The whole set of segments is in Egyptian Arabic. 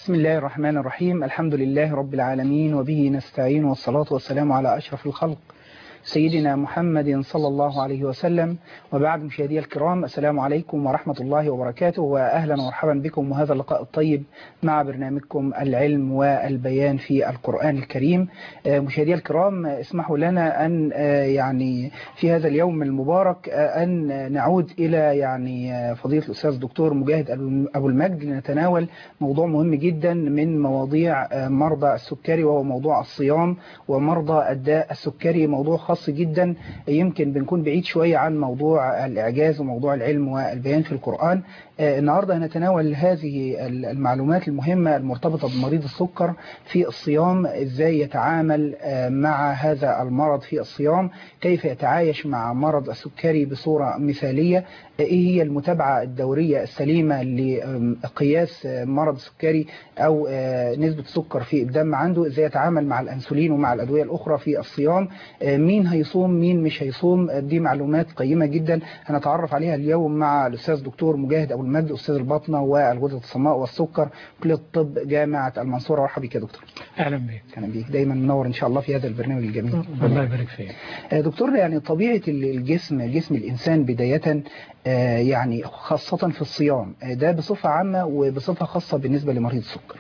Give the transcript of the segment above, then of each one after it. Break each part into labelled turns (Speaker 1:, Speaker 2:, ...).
Speaker 1: بسم الله الرحمن الرحيم الحمد لله رب العالمين وبه نستعين والصلاة والسلام على أشرف الخلق سيدنا محمد صلى الله عليه وسلم وبعد مشاهدي الكرام السلام عليكم ورحمة الله وبركاته وأهلا ومرحبا بكم وهذا اللقاء الطيب مع برنامجكم العلم والبيان في القرآن الكريم مشاهدي الكرام اسمحوا لنا أن يعني في هذا اليوم المبارك أن نعود إلى يعني فضيلة الأستاذ الدكتور مجاهد أبو المجد لنتناول موضوع مهم جدا من مواضيع مرضى السكري وهو موضوع الصيام ومرضى الداء السكري موضوع خاص خاص جدا يمكن بنكون بعيد شوية عن موضوع الإعجاز وموضوع العلم والبيان في القرآن النهاردة هنتناول هذه المعلومات المهمة المرتبطة بمريض السكر في الصيام ازاي يتعامل مع هذا المرض في الصيام كيف يتعايش مع مرض السكري بصورة مثالية ايه هي المتابعة الدورية السليمة لقياس مرض السكري او نسبة السكر في الدم عنده ازاي يتعامل مع الانسولين ومع الادوية الاخرى في الصيام مين هيصوم مين مش هيصوم دي معلومات قيمة جدا هنتعرف عليها اليوم مع الاستاذ دكتور مجاهد ابو المجد استاذ الباطنه والغدد الصماء والسكر كليه الطب جامعه المنصوره مرحبا بك يا دكتور
Speaker 2: اهلا بك
Speaker 1: اهلا بيك دايما منور ان شاء الله في هذا البرنامج الجميل
Speaker 2: الله يبارك فيك
Speaker 1: دكتور يعني طبيعه الجسم جسم الانسان بدايه يعني خاصه في الصيام ده بصفه عامه وبصفه خاصه بالنسبه لمريض السكر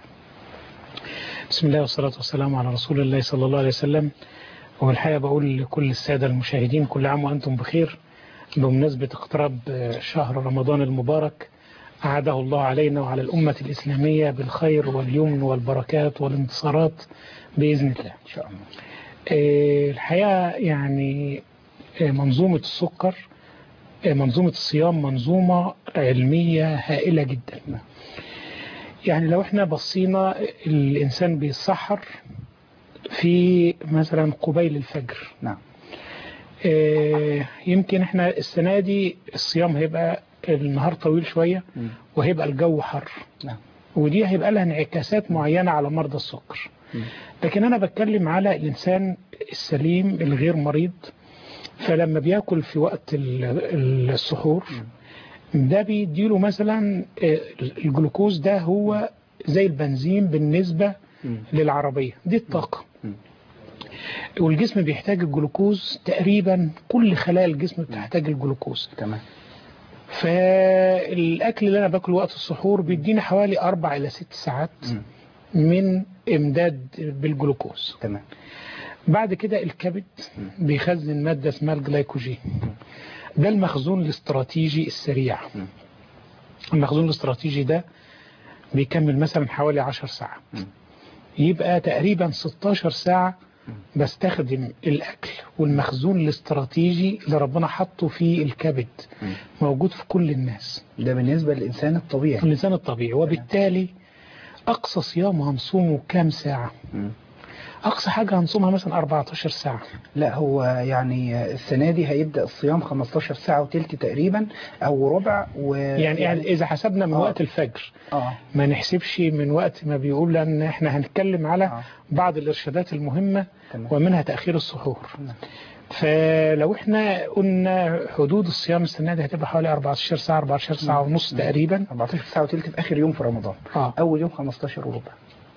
Speaker 2: بسم الله والصلاه والسلام على رسول الله صلى الله عليه وسلم والحقيقه بقول لكل الساده المشاهدين كل عام وانتم بخير بمناسبة اقتراب شهر رمضان المبارك أعاده الله علينا وعلى الأمة الإسلامية بالخير واليمن والبركات والانتصارات بإذن الله
Speaker 1: إن شاء الله
Speaker 2: الحقيقة يعني منظومة السكر منظومة الصيام منظومة علمية هائلة جدا يعني لو احنا بصينا الإنسان بيتسحر في مثلا قبيل الفجر
Speaker 1: نعم
Speaker 2: يمكن احنا السنة دي الصيام هيبقى النهار طويل شوية وهيبقى الجو حر
Speaker 1: نعم.
Speaker 2: ودي هيبقى لها انعكاسات معينة على مرضى السكر لكن انا بتكلم على الانسان السليم الغير مريض فلما بياكل في وقت السحور ده بيديله مثلا الجلوكوز ده هو زي البنزين بالنسبة للعربية دي الطاقة والجسم بيحتاج الجلوكوز تقريبا كل خلايا الجسم بتحتاج الجلوكوز
Speaker 1: تمام
Speaker 2: فالاكل اللي انا باكله وقت السحور بيديني حوالي اربع الى ست ساعات من امداد بالجلوكوز
Speaker 1: تمام
Speaker 2: بعد كده الكبد بيخزن ماده اسمها الجلايكوجين ده المخزون الاستراتيجي السريع المخزون الاستراتيجي ده بيكمل مثلا حوالي 10 ساعات يبقى تقريبا 16 ساعة بستخدم الأكل والمخزون الاستراتيجي اللي ربنا حطه في الكبد موجود في كل الناس
Speaker 1: ده بالنسبة للإنسان الطبيعي
Speaker 2: الإنسان الطبيعي وبالتالي أقصى صيام هنصومه كام ساعة أقصى حاجة هنصومها مثلا 14 ساعة
Speaker 1: لا هو يعني السنة دي هيبدأ الصيام 15 ساعة وتلت تقريبا أو ربع و...
Speaker 2: يعني, يعني إذا حسبنا من آه. وقت الفجر
Speaker 1: آه.
Speaker 2: ما نحسبش من وقت ما بيقول لأن إحنا هنتكلم على آه. بعض الإرشادات المهمة
Speaker 1: تمام.
Speaker 2: ومنها تأخير السحور
Speaker 1: نعم.
Speaker 2: فلو احنا قلنا حدود الصيام السنة دي هتبقى حوالي 14 ساعة 14 ساعة ونص تقريبا
Speaker 1: 14 ساعة وتلت في آخر يوم في رمضان
Speaker 2: آه.
Speaker 1: أول يوم 15 وربع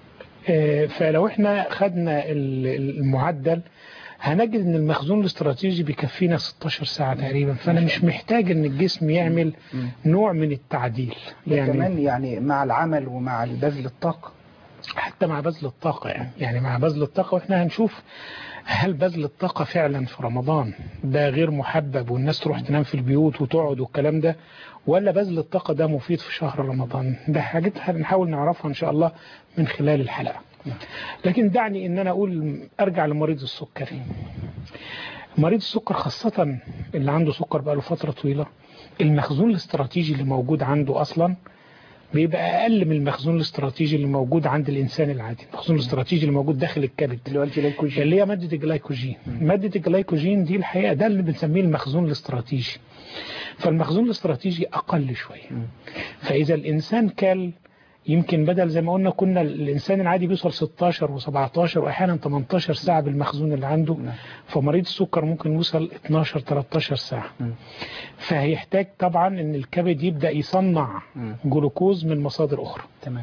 Speaker 2: فلو احنا خدنا المعدل هنجد ان المخزون الاستراتيجي بيكفينا 16 ساعة تقريبا فانا مش محتاج ان الجسم يعمل نوع من التعديل
Speaker 1: يعني كمان يعني مع العمل ومع بذل الطاقة
Speaker 2: حتى مع بذل الطاقة يعني يعني مع بذل الطاقة واحنا هنشوف هل بذل الطاقة فعلا في رمضان ده غير محبب والناس تروح تنام في البيوت وتقعد والكلام ده ولا بذل الطاقة ده مفيد في شهر رمضان ده حاجات هنحاول نعرفها إن شاء الله من خلال الحلقة لكن دعني إن أنا أقول أرجع لمريض السكري مريض السكر خاصة اللي عنده سكر بقاله فترة طويلة المخزون الاستراتيجي اللي موجود عنده أصلا بيبقى أقل من المخزون الاستراتيجي اللي موجود عند الإنسان العادي المخزون الاستراتيجي اللي موجود داخل الكبد
Speaker 1: اللي هو الجلايكوجين
Speaker 2: اللي هي مادة الجلايكوجين مادة الجلايكوجين دي الحقيقة ده اللي بنسميه المخزون الاستراتيجي فالمخزون الاستراتيجي أقل شوية فإذا الإنسان كل يمكن بدل زي ما قلنا كنا الإنسان العادي بيوصل 16 و17 وأحيانا 18 ساعة بالمخزون اللي عنده
Speaker 1: نعم.
Speaker 2: فمريض السكر ممكن يوصل 12 13 ساعة
Speaker 1: مم.
Speaker 2: فهيحتاج طبعا ان الكبد يبدأ يصنع
Speaker 1: مم.
Speaker 2: جلوكوز من مصادر أخرى
Speaker 1: تمام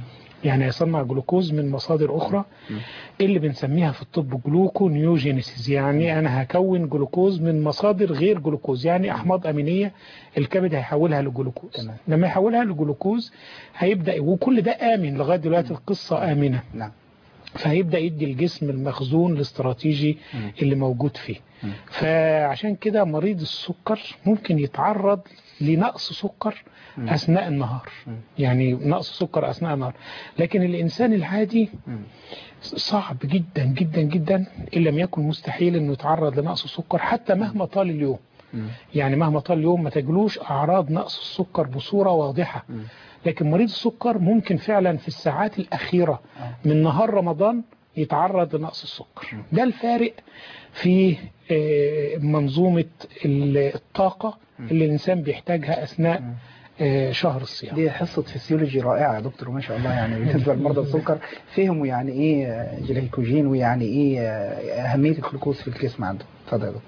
Speaker 2: يعني هيصنع جلوكوز من مصادر أخرى اللي بنسميها في الطب جلوكونيوجينيسيس يعني أنا هكون جلوكوز من مصادر غير جلوكوز يعني أحماض أمينية الكبد هيحولها لجلوكوز
Speaker 1: تمام.
Speaker 2: لما يحولها لجلوكوز هيبدأ وكل ده آمن لغاية دلوقتي القصة آمنة
Speaker 1: نعم
Speaker 2: فهيبدأ يدي الجسم المخزون الاستراتيجي
Speaker 1: مم.
Speaker 2: اللي موجود فيه
Speaker 1: مم.
Speaker 2: فعشان كده مريض السكر ممكن يتعرض لنقص سكر
Speaker 1: مم.
Speaker 2: أثناء النهار
Speaker 1: مم.
Speaker 2: يعني نقص سكر أثناء النهار لكن الإنسان العادي
Speaker 1: مم.
Speaker 2: صعب جدا جدا جدا إن لم يكن مستحيل أنه يتعرض لنقص سكر حتى مهما طال اليوم
Speaker 1: مم.
Speaker 2: يعني مهما طال اليوم ما تجلوش أعراض نقص السكر بصورة واضحة
Speaker 1: مم.
Speaker 2: لكن مريض السكر ممكن فعلا في الساعات الأخيرة
Speaker 1: آه.
Speaker 2: من نهار رمضان يتعرض لنقص السكر ده الفارق في آه، منظومة الطاقة اللي الإنسان بيحتاجها أثناء آه، شهر الصيام
Speaker 1: دي حصة فسيولوجي رائعة يا دكتور ما شاء الله يعني بالنسبة لمرضى السكر فهموا يعني ايه جليكوجين ويعني ايه أهمية الجلوكوز في الجسم عندهم اتفضل يا دكتور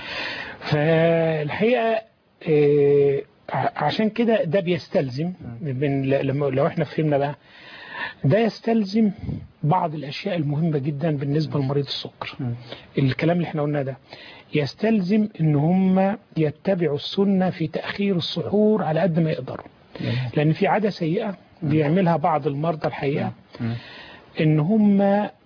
Speaker 2: فالحقيقة آه، ع- عشان كده ده بيستلزم من لما لو احنا فهمنا بقى ده يستلزم بعض الأشياء المهمة جدا بالنسبة لمريض السكر
Speaker 1: مم.
Speaker 2: الكلام اللي احنا قلناه ده يستلزم ان هم يتبعوا السنة في تأخير السحور على قد ما يقدروا لأن في عادة سيئة بيعملها بعض المرضى الحقيقة
Speaker 1: مم.
Speaker 2: ان هم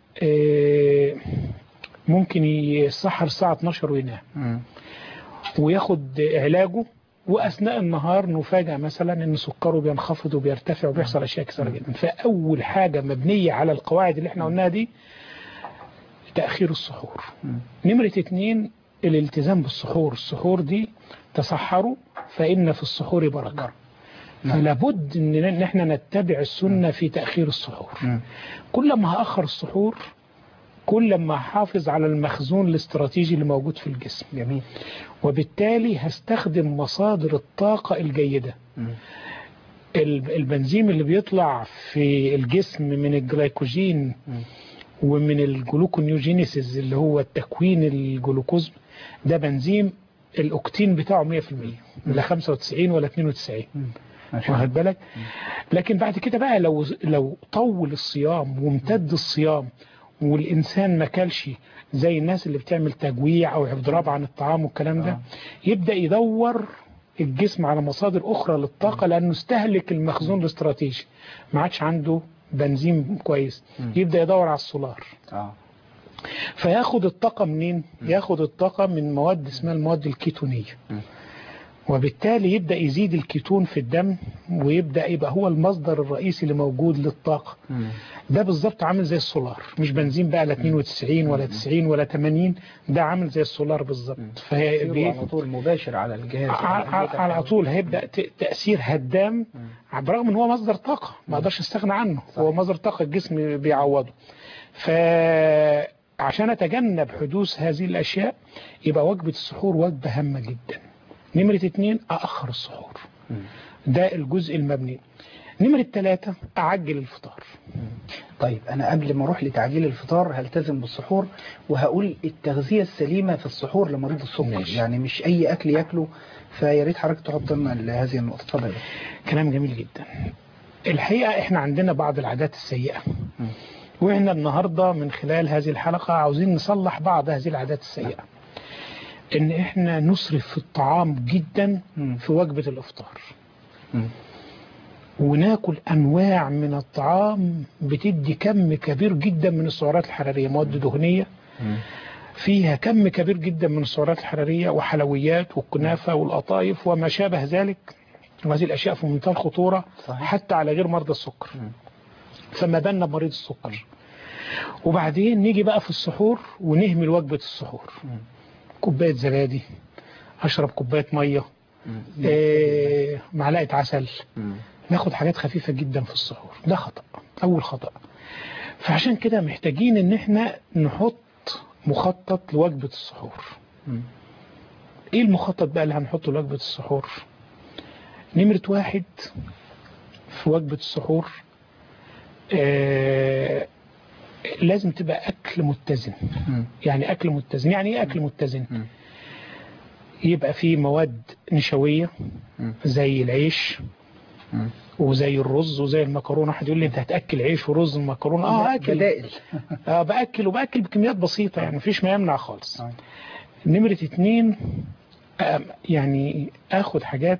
Speaker 2: آه، ممكن يسحر الساعة 12 وينام
Speaker 1: مم.
Speaker 2: وياخد علاجه واثناء النهار نفاجئ مثلا ان سكره بينخفض وبيرتفع وبيحصل اشياء كثيره جدا فاول حاجه مبنيه على القواعد اللي احنا قلناها دي تاخير السحور
Speaker 1: مم.
Speaker 2: نمره اتنين الالتزام بالسحور السحور دي تصحروا فان في السحور بركه
Speaker 1: نعم.
Speaker 2: فلا بد ان إن احنا نتبع السنه في تاخير السحور
Speaker 1: مم.
Speaker 2: كل ما هاخر السحور كل ما هحافظ على المخزون الاستراتيجي اللي موجود في الجسم
Speaker 1: جميل
Speaker 2: وبالتالي هستخدم مصادر الطاقة الجيدة
Speaker 1: مم.
Speaker 2: ال- البنزيم اللي بيطلع في الجسم من الجلايكوجين
Speaker 1: مم.
Speaker 2: ومن الجلوكونيوجينيسيس اللي هو تكوين الجلوكوز ده بنزيم الاوكتين بتاعه 100% لا 95 ولا 92
Speaker 1: مم. ما شاء الله
Speaker 2: واخد بالك لكن بعد كده بقى لو لو طول الصيام وامتد الصيام والانسان ما كلش زي الناس اللي بتعمل تجويع او اضراب عن الطعام والكلام ده
Speaker 1: آه.
Speaker 2: يبدا يدور الجسم على مصادر اخرى للطاقه لانه استهلك المخزون الاستراتيجي ما عادش عنده بنزين كويس
Speaker 1: مم.
Speaker 2: يبدا يدور على السولار
Speaker 1: اه
Speaker 2: فياخد الطاقه منين ياخد الطاقه من مواد اسمها المواد الكيتونيه
Speaker 1: مم.
Speaker 2: وبالتالي يبدا يزيد الكيتون في الدم ويبدا يبقى هو المصدر الرئيسي اللي موجود للطاقه
Speaker 1: مم.
Speaker 2: ده بالظبط عامل زي السولار مش بنزين بقى لا 92 ولا 90 ولا 80 ده عامل زي السولار بالظبط
Speaker 1: تأثيره
Speaker 2: فبي-
Speaker 1: على طول مباشر على الجهاز
Speaker 2: ع- ع- على طول هيبدا ت- تاثير هدام برغم ان هو مصدر طاقه ما اقدرش استغنى عنه هو مصدر طاقه الجسم بيعوضه فعشان اتجنب حدوث هذه الاشياء يبقى وجبه السحور وجبه هامه جدا نمره اتنين ااخر السحور
Speaker 1: مم.
Speaker 2: ده الجزء المبني نمره ثلاثة اعجل الفطار
Speaker 1: طيب أنا قبل ما أروح لتعجيل الفطار هلتزم بالسحور وهقول التغذية السليمة في السحور لمريض السكر
Speaker 2: ماشي.
Speaker 1: يعني مش أي أكل ياكله فيا ريت حضرتك تحط لنا هذه النقطة اتفضل يا دكتور.
Speaker 2: كلام جميل جدا الحقيقة احنا عندنا بعض العادات السيئة
Speaker 1: مم.
Speaker 2: واحنا النهاردة من خلال هذه الحلقة عاوزين نصلح بعض هذه العادات السيئة ان احنا نسرف في الطعام جدا
Speaker 1: مم.
Speaker 2: في وجبة الافطار
Speaker 1: مم.
Speaker 2: وناكل انواع من الطعام بتدي كم كبير جدا من السعرات الحرارية مواد دهنية
Speaker 1: مم.
Speaker 2: فيها كم كبير جدا من السعرات الحرارية وحلويات والكنافة والقطايف وما شابه ذلك وهذه الأشياء في منتهى الخطورة
Speaker 1: صحيح.
Speaker 2: حتى على غير مرضى السكر
Speaker 1: مم.
Speaker 2: فما بالنا بمريض السكر وبعدين نيجي بقى في السحور ونهمل وجبة السحور
Speaker 1: مم.
Speaker 2: كوباية زبادي أشرب كوباية مية
Speaker 1: مم.
Speaker 2: آه، معلقة عسل
Speaker 1: مم.
Speaker 2: ناخد حاجات خفيفة جدا في السحور ده خطأ أول خطأ فعشان كده محتاجين ان احنا نحط مخطط لوجبة السحور
Speaker 1: مم.
Speaker 2: ايه المخطط بقى اللي هنحطه لوجبة السحور نمرة واحد في وجبة السحور آه لازم تبقى أكل متزن
Speaker 1: مم.
Speaker 2: يعني أكل متزن يعني إيه أكل متزن
Speaker 1: مم.
Speaker 2: يبقى فيه مواد نشوية
Speaker 1: مم.
Speaker 2: زي العيش
Speaker 1: مم.
Speaker 2: وزي الرز وزي المكرونه واحد يقول لي انت هتاكل عيش ورز ومكرونه اه اكل
Speaker 1: بدائل
Speaker 2: اه باكل وباكل بكميات بسيطه يعني مفيش ما يمنع خالص
Speaker 1: آه.
Speaker 2: نمره اتنين آه، يعني اخد حاجات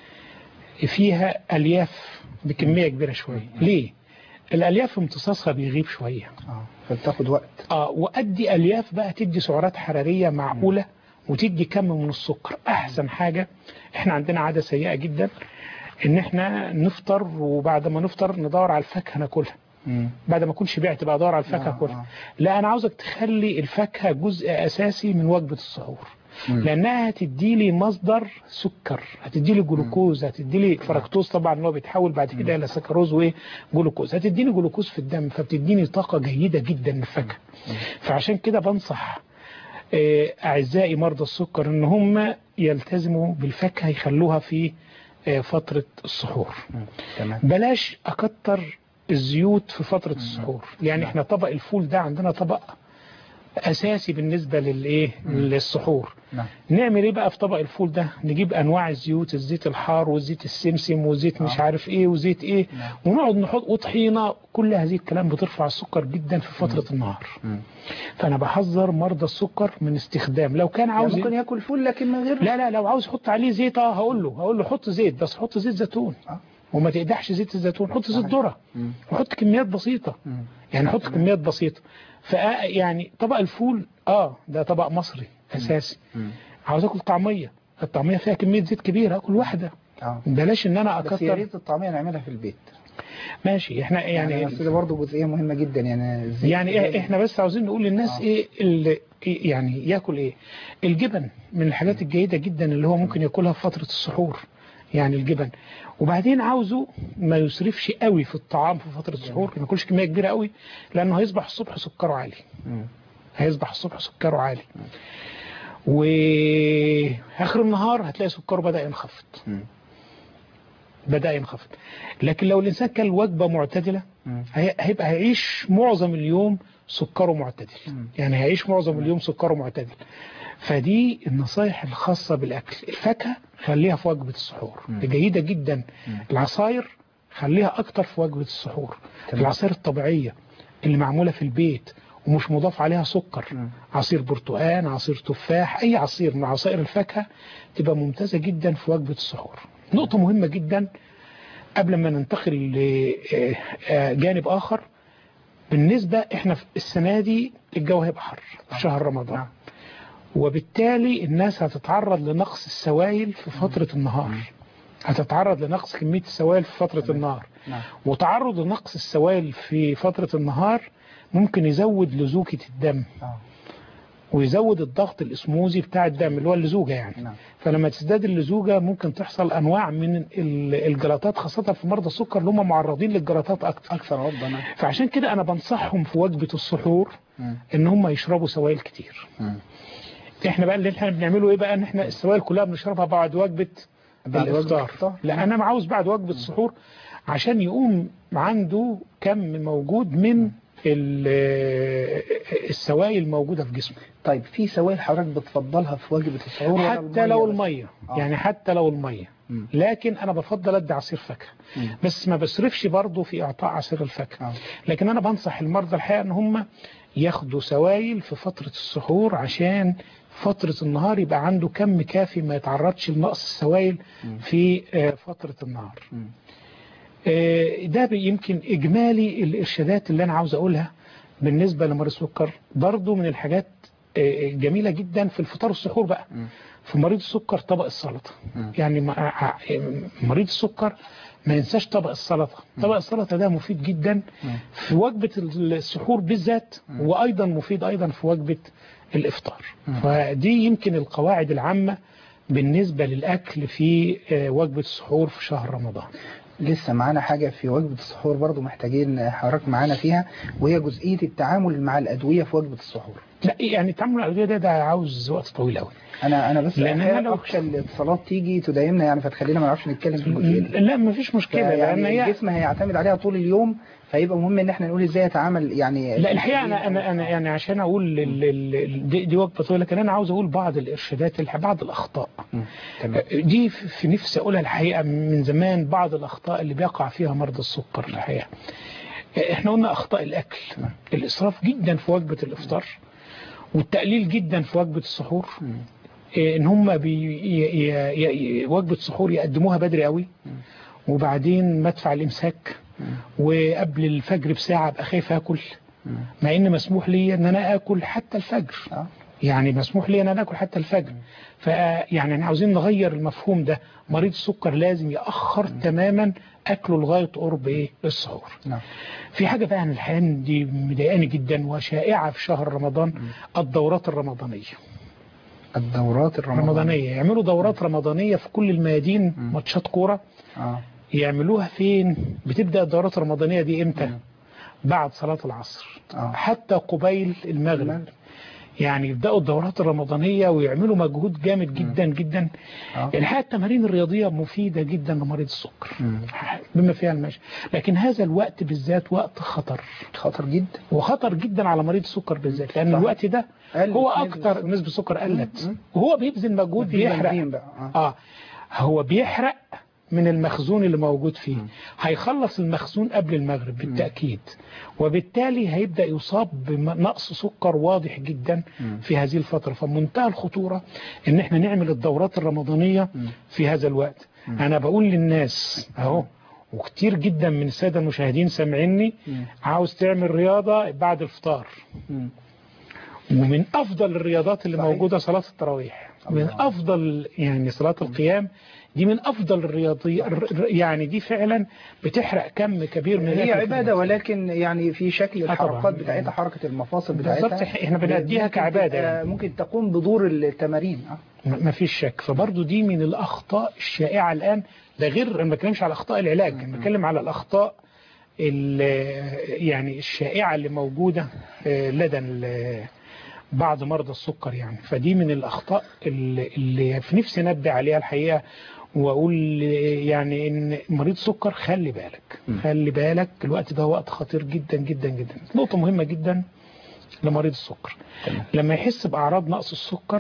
Speaker 2: فيها الياف بكميه كبيره شويه ليه الالياف امتصاصها بيغيب شويه
Speaker 1: اه فبتاخد وقت
Speaker 2: اه وادي الياف بقى تدي سعرات حراريه معقوله وتدي كم من السكر احسن حاجه احنا عندنا عاده سيئه جدا ان احنا نفطر وبعد ما نفطر ندور على الفاكهه ناكلها
Speaker 1: مم.
Speaker 2: بعد ما اكون شبعت بقى ادور على الفاكهه
Speaker 1: آه،
Speaker 2: كلها
Speaker 1: آه.
Speaker 2: لا انا عاوزك تخلي الفاكهه جزء اساسي من وجبه السحور
Speaker 1: مم.
Speaker 2: لانها هتدي لي مصدر سكر هتدي لي جلوكوز هتدي لي فركتوز طبعا اللي هو بيتحول بعد كده الى سكروز وجلوكوز هتديني جلوكوز في الدم فبتديني طاقه جيده جدا من الفاكهه فعشان كده بنصح آه، اعزائي مرضى السكر ان هم يلتزموا بالفاكهه يخلوها في آه، فتره السحور
Speaker 1: مم. تمام
Speaker 2: بلاش اكتر الزيوت في فترة السحور يعني احنا طبق الفول ده عندنا طبق اساسي بالنسبة للايه للسحور
Speaker 1: نعم
Speaker 2: نعمل ايه بقى في طبق الفول ده نجيب انواع الزيوت الزيت الحار والزيت السمسم وزيت مش
Speaker 1: آه.
Speaker 2: عارف ايه وزيت ايه
Speaker 1: نعم.
Speaker 2: ونقعد نحط وطحينه كل هذه الكلام بترفع السكر جدا في فترة النهار
Speaker 1: مم.
Speaker 2: فانا بحذر مرضى السكر من استخدام لو كان
Speaker 1: يعني
Speaker 2: عاوز
Speaker 1: ممكن ياكل فول لكن من غير
Speaker 2: لا لا لو عاوز يحط عليه زيت اه هقول له هقول له حط زيت بس حط زيت زيتون
Speaker 1: آه.
Speaker 2: وما تقدحش زيت الزيتون حط زيت
Speaker 1: صحيح.
Speaker 2: ذره
Speaker 1: مم.
Speaker 2: وحط كميات بسيطه
Speaker 1: مم.
Speaker 2: يعني حط كميات بسيطه فا يعني طبق الفول اه ده طبق مصري اساسي
Speaker 1: مم.
Speaker 2: عاوز اكل طعميه الطعميه فيها كميه زيت كبيره اكل واحده
Speaker 1: اه
Speaker 2: بلاش ان انا
Speaker 1: بس يا
Speaker 2: اكتر
Speaker 1: ريت الطعميه نعملها في البيت
Speaker 2: ماشي احنا
Speaker 1: يعني
Speaker 2: يعني
Speaker 1: بس ده برضه جزئيه مهمه جدا يعني الزيت
Speaker 2: يعني
Speaker 1: ده-
Speaker 2: إيه- احنا بس عاوزين نقول للناس
Speaker 1: آه.
Speaker 2: ايه اللي إيه يعني ياكل ايه الجبن من الحاجات الجيده جدا اللي هو ممكن ياكلها في فتره السحور يعني الجبن وبعدين عاوزه ما يسرفش قوي في الطعام في فتره السحور ما ياكلش كميه كبيره قوي لانه هيصبح الصبح سكره عالي
Speaker 1: مم.
Speaker 2: هيصبح الصبح سكره عالي واخر النهار هتلاقي سكره بدا ينخفض
Speaker 1: مم.
Speaker 2: بدا ينخفض لكن لو الانسان كان وجبه معتدله
Speaker 1: مم.
Speaker 2: هي- هيبقى هيعيش معظم اليوم سكره معتدل
Speaker 1: مم.
Speaker 2: يعني هيعيش معظم اليوم سكره معتدل فدي النصايح الخاصة بالأكل الفاكهة خليها في وجبة السحور
Speaker 1: مم.
Speaker 2: دي جيدة جدا
Speaker 1: مم.
Speaker 2: العصاير خليها أكتر في وجبة السحور
Speaker 1: تمام.
Speaker 2: العصاير الطبيعية اللي معمولة في البيت ومش مضاف عليها سكر
Speaker 1: مم.
Speaker 2: عصير برتقان عصير تفاح أي عصير من عصائر الفاكهة تبقى ممتازة جدا في وجبة السحور نقطة مهمة جدا قبل ما ننتقل لجانب آخر بالنسبة احنا في السنة دي الجو هيبقى حر في شهر رمضان
Speaker 1: نعم.
Speaker 2: وبالتالي الناس هتتعرض لنقص السوائل في فترة النهار هتتعرض لنقص كمية السوائل في فترة النهار
Speaker 1: نعم
Speaker 2: وتعرض لنقص السوائل في فترة النهار ممكن يزود لزوجة الدم
Speaker 1: آه.
Speaker 2: ويزود الضغط الاسموزي بتاع الدم اللي هو اللزوجة يعني
Speaker 1: نعم
Speaker 2: فلما تزداد اللزوجة ممكن تحصل أنواع من ال- الجلطات خاصة في مرضى السكر اللي هم معرضين للجلطات أكتر
Speaker 1: أكثر عرضة نعم
Speaker 2: فعشان كده أنا بنصحهم في وجبة السحور
Speaker 1: مم.
Speaker 2: إن هم يشربوا سوائل كتير
Speaker 1: مم.
Speaker 2: احنا بقى اللي احنا بنعمله ايه بقى ان احنا السوائل كلها بنشربها بعد وجبة
Speaker 1: بعد وجبة
Speaker 2: الافطار
Speaker 1: الإفطار.
Speaker 2: لا انا عاوز بعد وجبة السحور عشان يقوم عنده كم موجود من ال- السوائل الموجودة في جسمه
Speaker 1: طيب في سوائل حضرتك بتفضلها في وجبة السحور ولا
Speaker 2: حتى لو
Speaker 1: بس؟
Speaker 2: المية
Speaker 1: آه.
Speaker 2: يعني حتى لو المية
Speaker 1: مم.
Speaker 2: لكن انا بفضل ادي عصير فاكهه
Speaker 1: مم.
Speaker 2: بس ما بصرفش برضه في اعطاء عصير الفاكهه
Speaker 1: آه.
Speaker 2: لكن انا بنصح المرضى الحقيقه ان هم ياخدوا سوائل في فتره السحور عشان فترة النهار يبقى عنده كم كافي ما يتعرضش لنقص السوائل
Speaker 1: مم.
Speaker 2: في آه، فترة النهار
Speaker 1: مم.
Speaker 2: آه، ده يمكن إجمالي الإرشادات اللي أنا عاوز أقولها بالنسبة لمريض السكر برضو من الحاجات آه، جميلة جدا في الفطار والسحور بقى
Speaker 1: مم.
Speaker 2: في مريض السكر طبق السلطة
Speaker 1: مم.
Speaker 2: يعني مع- ع- مريض السكر ما ينساش طبق السلطة طبق السلطة ده مفيد جدا
Speaker 1: مم.
Speaker 2: في وجبة السحور بالذات وأيضا مفيد أيضا في وجبة الإفطار
Speaker 1: مم.
Speaker 2: فدي يمكن القواعد العامة بالنسبة للأكل في آه، وجبة السحور في شهر رمضان
Speaker 1: لسه معانا حاجة في وجبة السحور برضو محتاجين حضرتك معانا فيها وهي جزئية التعامل مع الأدوية في وجبة السحور
Speaker 2: لا يعني التعامل مع الادويه ده ده عاوز وقت طويل قوي
Speaker 1: انا انا بس
Speaker 2: لأن أنا
Speaker 1: أحيانا
Speaker 2: لو-
Speaker 1: اخشى الاتصالات تيجي تدايمنا يعني فتخلينا ما نعرفش نتكلم في الجزئيه دي
Speaker 2: لا ما فيش مشكله لان
Speaker 1: يعني
Speaker 2: هي
Speaker 1: الجسم هيعتمد عليها طول اليوم فيبقى مهم ان احنا نقول ازاي يتعامل يعني
Speaker 2: لا الحقيقه انا انا انا يعني عشان اقول ال- ال- ال- دي, دي وجبه طويله لكن انا عاوز اقول بعض الارشادات الح- بعض الاخطاء
Speaker 1: مم. تمام
Speaker 2: دي في في نفسي اقولها الحقيقه من زمان بعض الاخطاء اللي بيقع فيها مرضى السكر الحقيقه احنا قلنا اخطاء الاكل الاسراف جدا في وجبه الافطار والتقليل جدا في وجبه السحور إيه، ان هم بي ي- ي- ي- وجبه السحور يقدموها بدري قوي وبعدين مدفع الامساك وقبل الفجر بساعه ابقى خايف اكل مع ان مسموح لي ان انا اكل حتى الفجر
Speaker 1: آه.
Speaker 2: يعني مسموح لي ان انا اكل حتى الفجر فيعني احنا عاوزين نغير المفهوم ده مريض السكر لازم ياخر تماما اكله لغايه قرب ايه السحور
Speaker 1: نعم
Speaker 2: في حاجه بقى عن الحقيقه دي مضايقاني جدا وشائعه في شهر رمضان الدورات الرمضانيه
Speaker 1: الدورات الرمضانيه
Speaker 2: رمضانيه يعملوا دورات رمضانيه في كل الميادين ماتشات كوره
Speaker 1: اه
Speaker 2: يعملوها فين بتبدا الدورات الرمضانيه دي امتى بعد صلاه العصر
Speaker 1: آه.
Speaker 2: حتى قبيل المغرب
Speaker 1: المغرب.
Speaker 2: يعني يبداوا الدورات الرمضانيه ويعملوا مجهود جامد جدا جدا
Speaker 1: آه.
Speaker 2: الحقيقه التمارين الرياضيه مفيده جدا لمريض السكر
Speaker 1: مم.
Speaker 2: بما فيها المشي لكن هذا الوقت بالذات وقت خطر
Speaker 1: خطر جدا
Speaker 2: وخطر جدا على مريض السكر بالذات لان
Speaker 1: صح.
Speaker 2: الوقت ده
Speaker 1: قلت
Speaker 2: هو
Speaker 1: نسبة
Speaker 2: اكتر
Speaker 1: السكر.
Speaker 2: نسبه السكر قلت
Speaker 1: مم.
Speaker 2: وهو بيبذل مجهود
Speaker 1: مفيش
Speaker 2: بيحرق
Speaker 1: بنزين بقى آه.
Speaker 2: اه هو بيحرق من المخزون اللي موجود فيه هيخلص المخزون قبل المغرب بالتأكيد وبالتالي هيبدأ يصاب بنقص سكر واضح جدا في هذه الفترة فمنتهى الخطورة ان احنا نعمل الدورات الرمضانية في هذا الوقت انا بقول للناس اهو وكتير جدا من السادة المشاهدين سامعيني عاوز تعمل رياضة بعد الفطار
Speaker 1: مم.
Speaker 2: ومن افضل الرياضات اللي
Speaker 1: صحيح.
Speaker 2: موجوده صلاه التراويح من
Speaker 1: الله.
Speaker 2: افضل يعني صلاه القيام دي من افضل الرياضي الر- يعني دي فعلا بتحرق كم كبير من
Speaker 1: هي
Speaker 2: الأكل في
Speaker 1: عبادة
Speaker 2: الوقت.
Speaker 1: ولكن يعني في شكل
Speaker 2: آه طبعاً.
Speaker 1: الحركات بتاعتها حركة المفاصل بتاعتها
Speaker 2: بالظبط احنا بنأديها
Speaker 1: ممكن
Speaker 2: كعبادة
Speaker 1: تبقى-
Speaker 2: يعني.
Speaker 1: ممكن تقوم بدور التمارين آه.
Speaker 2: ما فيش شك فبرضه دي من الاخطاء الشائعه الان ده غير انا ما بتكلمش على اخطاء العلاج انا بتكلم على الاخطاء ال- يعني الشائعه اللي موجوده آه، لدى ال- بعض مرضى السكر يعني فدي من الاخطاء اللي, اللي في نفسي انبه عليها الحقيقه واقول يعني ان مريض سكر خلي بالك خلي بالك الوقت ده وقت خطير جدا جدا جدا نقطه مهمه جدا لمريض السكر لما يحس باعراض نقص السكر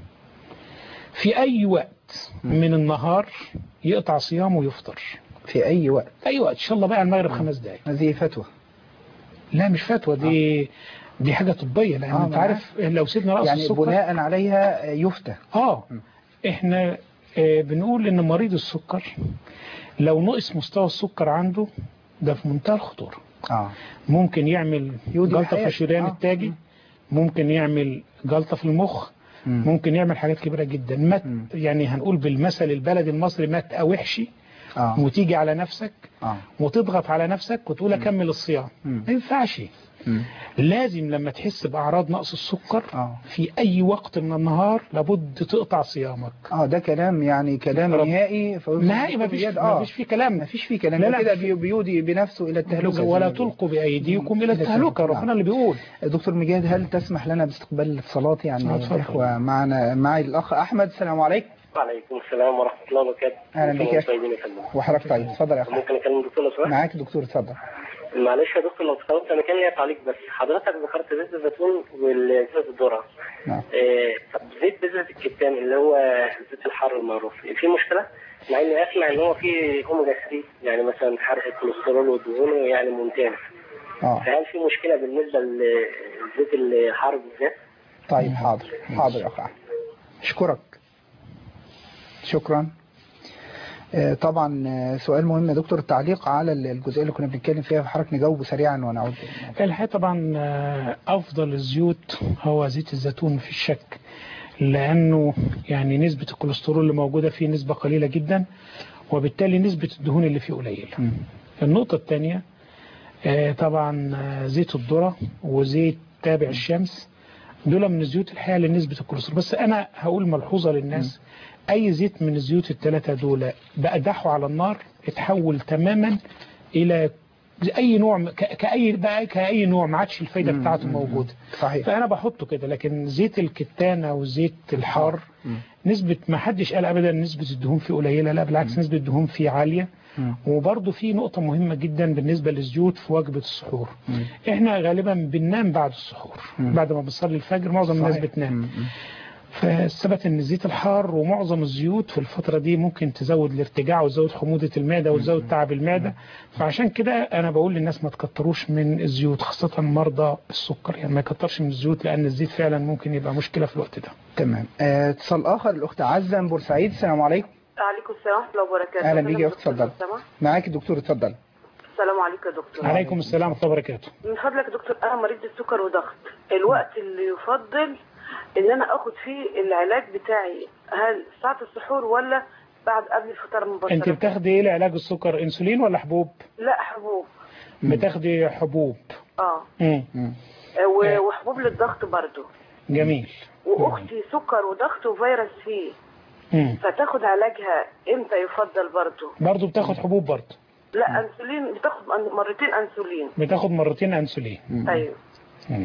Speaker 2: في اي وقت من النهار يقطع صيامه ويفطر
Speaker 1: في أي وقت
Speaker 2: اي وقت ان شاء الله بقى على المغرب خمس دقائق
Speaker 1: هذه فتوى
Speaker 2: لا مش فتوى دي دي حاجه طبيه لان
Speaker 1: آه،
Speaker 2: انت
Speaker 1: ما
Speaker 2: عارف لو سيبنا رأس
Speaker 1: يعني
Speaker 2: السكر
Speaker 1: بناء عليها يفتى
Speaker 2: اه احنا آه، بنقول ان مريض السكر لو نقص مستوى السكر عنده ده في منتهى الخطوره
Speaker 1: اه
Speaker 2: ممكن يعمل
Speaker 1: يودي
Speaker 2: جلطه في
Speaker 1: الحياة.
Speaker 2: الشريان
Speaker 1: آه.
Speaker 2: التاجي ممكن يعمل جلطه في المخ
Speaker 1: مم.
Speaker 2: ممكن يعمل حاجات كبيره جدا مات
Speaker 1: مم.
Speaker 2: يعني هنقول بالمثل البلدي المصري مات اوحشي
Speaker 1: اه
Speaker 2: وتيجي على نفسك
Speaker 1: اه
Speaker 2: وتضغط على نفسك وتقول اكمل الصيام
Speaker 1: مم.
Speaker 2: ما ينفعش
Speaker 1: مم.
Speaker 2: لازم لما تحس باعراض نقص السكر
Speaker 1: آه.
Speaker 2: في اي وقت من النهار لابد تقطع صيامك
Speaker 1: اه ده كلام يعني كلام
Speaker 2: رب-
Speaker 1: نهائي فوق
Speaker 2: نهائي ما فيش
Speaker 1: اليد.
Speaker 2: ما
Speaker 1: اه
Speaker 2: فيش فيه كلام
Speaker 1: ما فيش فيه كلام
Speaker 2: لا،
Speaker 1: ده
Speaker 2: لا،
Speaker 1: كده
Speaker 2: مفيش.
Speaker 1: بي- بيودي بنفسه الى التهلكه
Speaker 2: ولا
Speaker 1: زي ما بيقولوا.
Speaker 2: تلقوا بايديكم الى
Speaker 1: إلى
Speaker 2: التهلكه
Speaker 1: التهلكة،
Speaker 2: ربنا
Speaker 1: نعم.
Speaker 2: اللي بيقول
Speaker 1: دكتور مجاهد هل تسمح لنا باستقبال الاتصالات
Speaker 2: آه،
Speaker 1: يعني
Speaker 2: اتفضل.
Speaker 1: الاخوه معنا معي الاخ احمد السلام عليكم
Speaker 3: وعليكم السلام ورحمة الله وبركاته.
Speaker 1: أهلا بك يا أخي.
Speaker 3: طيبين يا فندم.
Speaker 1: وحضرتك طيب اتفضل يا اخ
Speaker 3: ممكن أكلم الدكتور لو سمحت؟
Speaker 1: معاك دكتور اتفضل
Speaker 3: معلش يا دكتور لو تفضلت أنا كان ليا تعليق بس حضرتك ذكرت زيت الزيتون وزيت الذرة.
Speaker 1: نعم
Speaker 3: إيه، طب زيت بذرة الكتان اللي هو زيت الحر المعروف في مشكلة؟ مع إني أسمع إن هو فيه أوميجا 3 يعني مثلا حرق الكوليسترول والدهون يعني ممتاز.
Speaker 1: اه
Speaker 3: فهل في مشكلة بالنسبة لزيت الحر بالذات؟
Speaker 1: طيب حاضر حاضر يا اخ احمد اشكرك شكرا آه، طبعا آه، سؤال مهم يا دكتور التعليق على الجزئيه اللي كنا بنتكلم فيها فحضرتك نجاوبه سريعا ونعود
Speaker 2: الحقيقة طبعا آه، أفضل الزيوت هو زيت الزيتون في الشك لأنه يعني نسبة الكوليسترول اللي موجودة فيه نسبة قليلة جدا وبالتالي نسبة الدهون اللي فيه قليلة النقطة الثانية آه، طبعا آه، زيت الذرة وزيت تابع الشمس دول من الزيوت الحقيقة لنسبة الكوليسترول بس أنا هقول ملحوظة للناس أي زيت من الزيوت الثلاثة دول بقدحه على النار اتحول تماما إلى زي اي نوع ك- كاي بقى كاي نوع ما عادش الفايده
Speaker 1: مم.
Speaker 2: بتاعته
Speaker 1: مم.
Speaker 2: موجوده
Speaker 1: صحيح
Speaker 2: فانا بحطه كده لكن زيت الكتان او زيت الحار
Speaker 1: مم.
Speaker 2: نسبة ما حدش قال ابدا نسبة الدهون فيه قليلة لا بالعكس نسبة الدهون فيه عالية
Speaker 1: مم.
Speaker 2: وبرضه في نقطة مهمة جدا بالنسبة للزيوت في وجبة السحور
Speaker 1: مم.
Speaker 2: احنا غالبا بننام بعد السحور
Speaker 1: مم.
Speaker 2: بعد ما بنصلي الفجر معظم الناس
Speaker 1: صحيح.
Speaker 2: بتنام
Speaker 1: مم.
Speaker 2: فثبت ان الزيت الحار ومعظم الزيوت في الفترة دي ممكن تزود الارتجاع وتزود حموضة المعدة وتزود تعب المعدة فعشان كده انا بقول للناس ما تكتروش من الزيوت خاصة مرضى السكر يعني ما يكترش من الزيوت لان الزيت فعلا ممكن يبقى مشكلة في الوقت ده
Speaker 1: تمام آه، اتصال اخر الاخت عزه من بورسعيد السلام عليكم
Speaker 4: عليكم السلام ورحمة الله وبركاته
Speaker 1: أهلا بيك يا أخت،
Speaker 4: دكتور
Speaker 1: اتفضل.
Speaker 4: سما.
Speaker 1: معاك الدكتور اتفضل
Speaker 4: السلام عليكم يا دكتور
Speaker 2: عليكم السلام ورحمة الله وبركاته
Speaker 4: من فضلك يا دكتور أنا مريض السكر وضغط الوقت اللي يفضل إن أنا آخد فيه العلاج بتاعي هل ساعة السحور ولا بعد قبل الفطار مباشرة
Speaker 2: انت بتاخدي ايه لعلاج السكر انسولين ولا حبوب
Speaker 4: لا حبوب
Speaker 2: بتاخدي حبوب
Speaker 4: اه
Speaker 2: مم.
Speaker 1: مم.
Speaker 4: و- وحبوب للضغط برضو
Speaker 2: جميل
Speaker 4: واختي سكر وضغط وفيروس فيه
Speaker 2: مم.
Speaker 4: فتاخد علاجها امتى يفضل برضو
Speaker 2: برضو بتاخد حبوب برضو
Speaker 4: لا انسولين بتاخد مرتين انسولين
Speaker 2: بتاخد مرتين انسولين
Speaker 4: ايوه
Speaker 2: مم.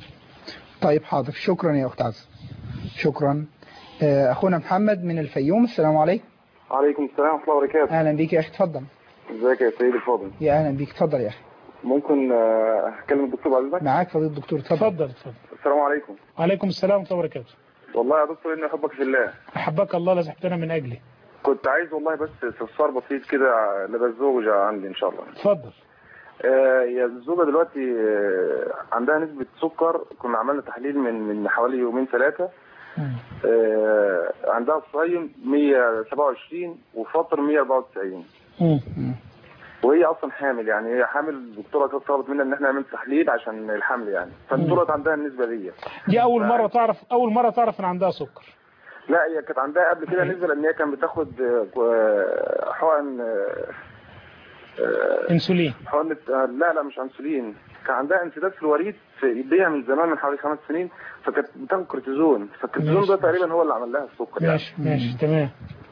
Speaker 1: طيب حاضر شكرا يا اخت عزه شكرا آه، اخونا محمد من الفيوم السلام عليكم
Speaker 5: عليكم السلام ورحمة الله وبركاته
Speaker 1: اهلا بيك يا اخي اتفضل
Speaker 5: ازيك يا سيدي الفاضل
Speaker 1: يا اهلا بيك اتفضل يا اخي
Speaker 5: ممكن آه، اكلم الدكتور بعد اذنك
Speaker 1: معاك فضيله الدكتور اتفضل
Speaker 2: اتفضل اتفضل
Speaker 5: السلام عليكم
Speaker 2: وعليكم السلام ورحمة الله وبركاته
Speaker 5: والله يا دكتور اني احبك في الله
Speaker 2: احبك الله لزحتنا من اجلي
Speaker 5: كنت عايز والله بس استفسار بسيط كده لدى الزوجة عندي ان شاء الله
Speaker 2: اتفضل
Speaker 5: آه، يا الزوجة دلوقتي آه، عندها نسبة سكر كنا عملنا تحليل من من حوالي يومين ثلاثة
Speaker 2: مم.
Speaker 5: آه، عندها الصايم 127 وفاطر 194
Speaker 2: مم.
Speaker 5: وهي اصلا حامل يعني هي حامل الدكتوره كانت طلبت منا ان احنا نعمل تحليل عشان الحمل يعني فالدكتوره عندها النسبه دي
Speaker 2: دي اول مرة تعرف اول مرة تعرف ان عندها سكر
Speaker 5: لا هي كانت عندها قبل كده نسبه لان هي كانت بتاخد آه، حقن آه، آه،
Speaker 2: انسولين
Speaker 5: حقن آه، لا لا مش انسولين كان عندها انسداد في الوريد في ايديها من زمان من حوالي خمس سنين فكانت بتاخد كورتيزون فالكورتيزون
Speaker 2: ماشي.
Speaker 5: ده تقريبا هو اللي عمل لها السكر يعني
Speaker 2: ماشي ماشي تمام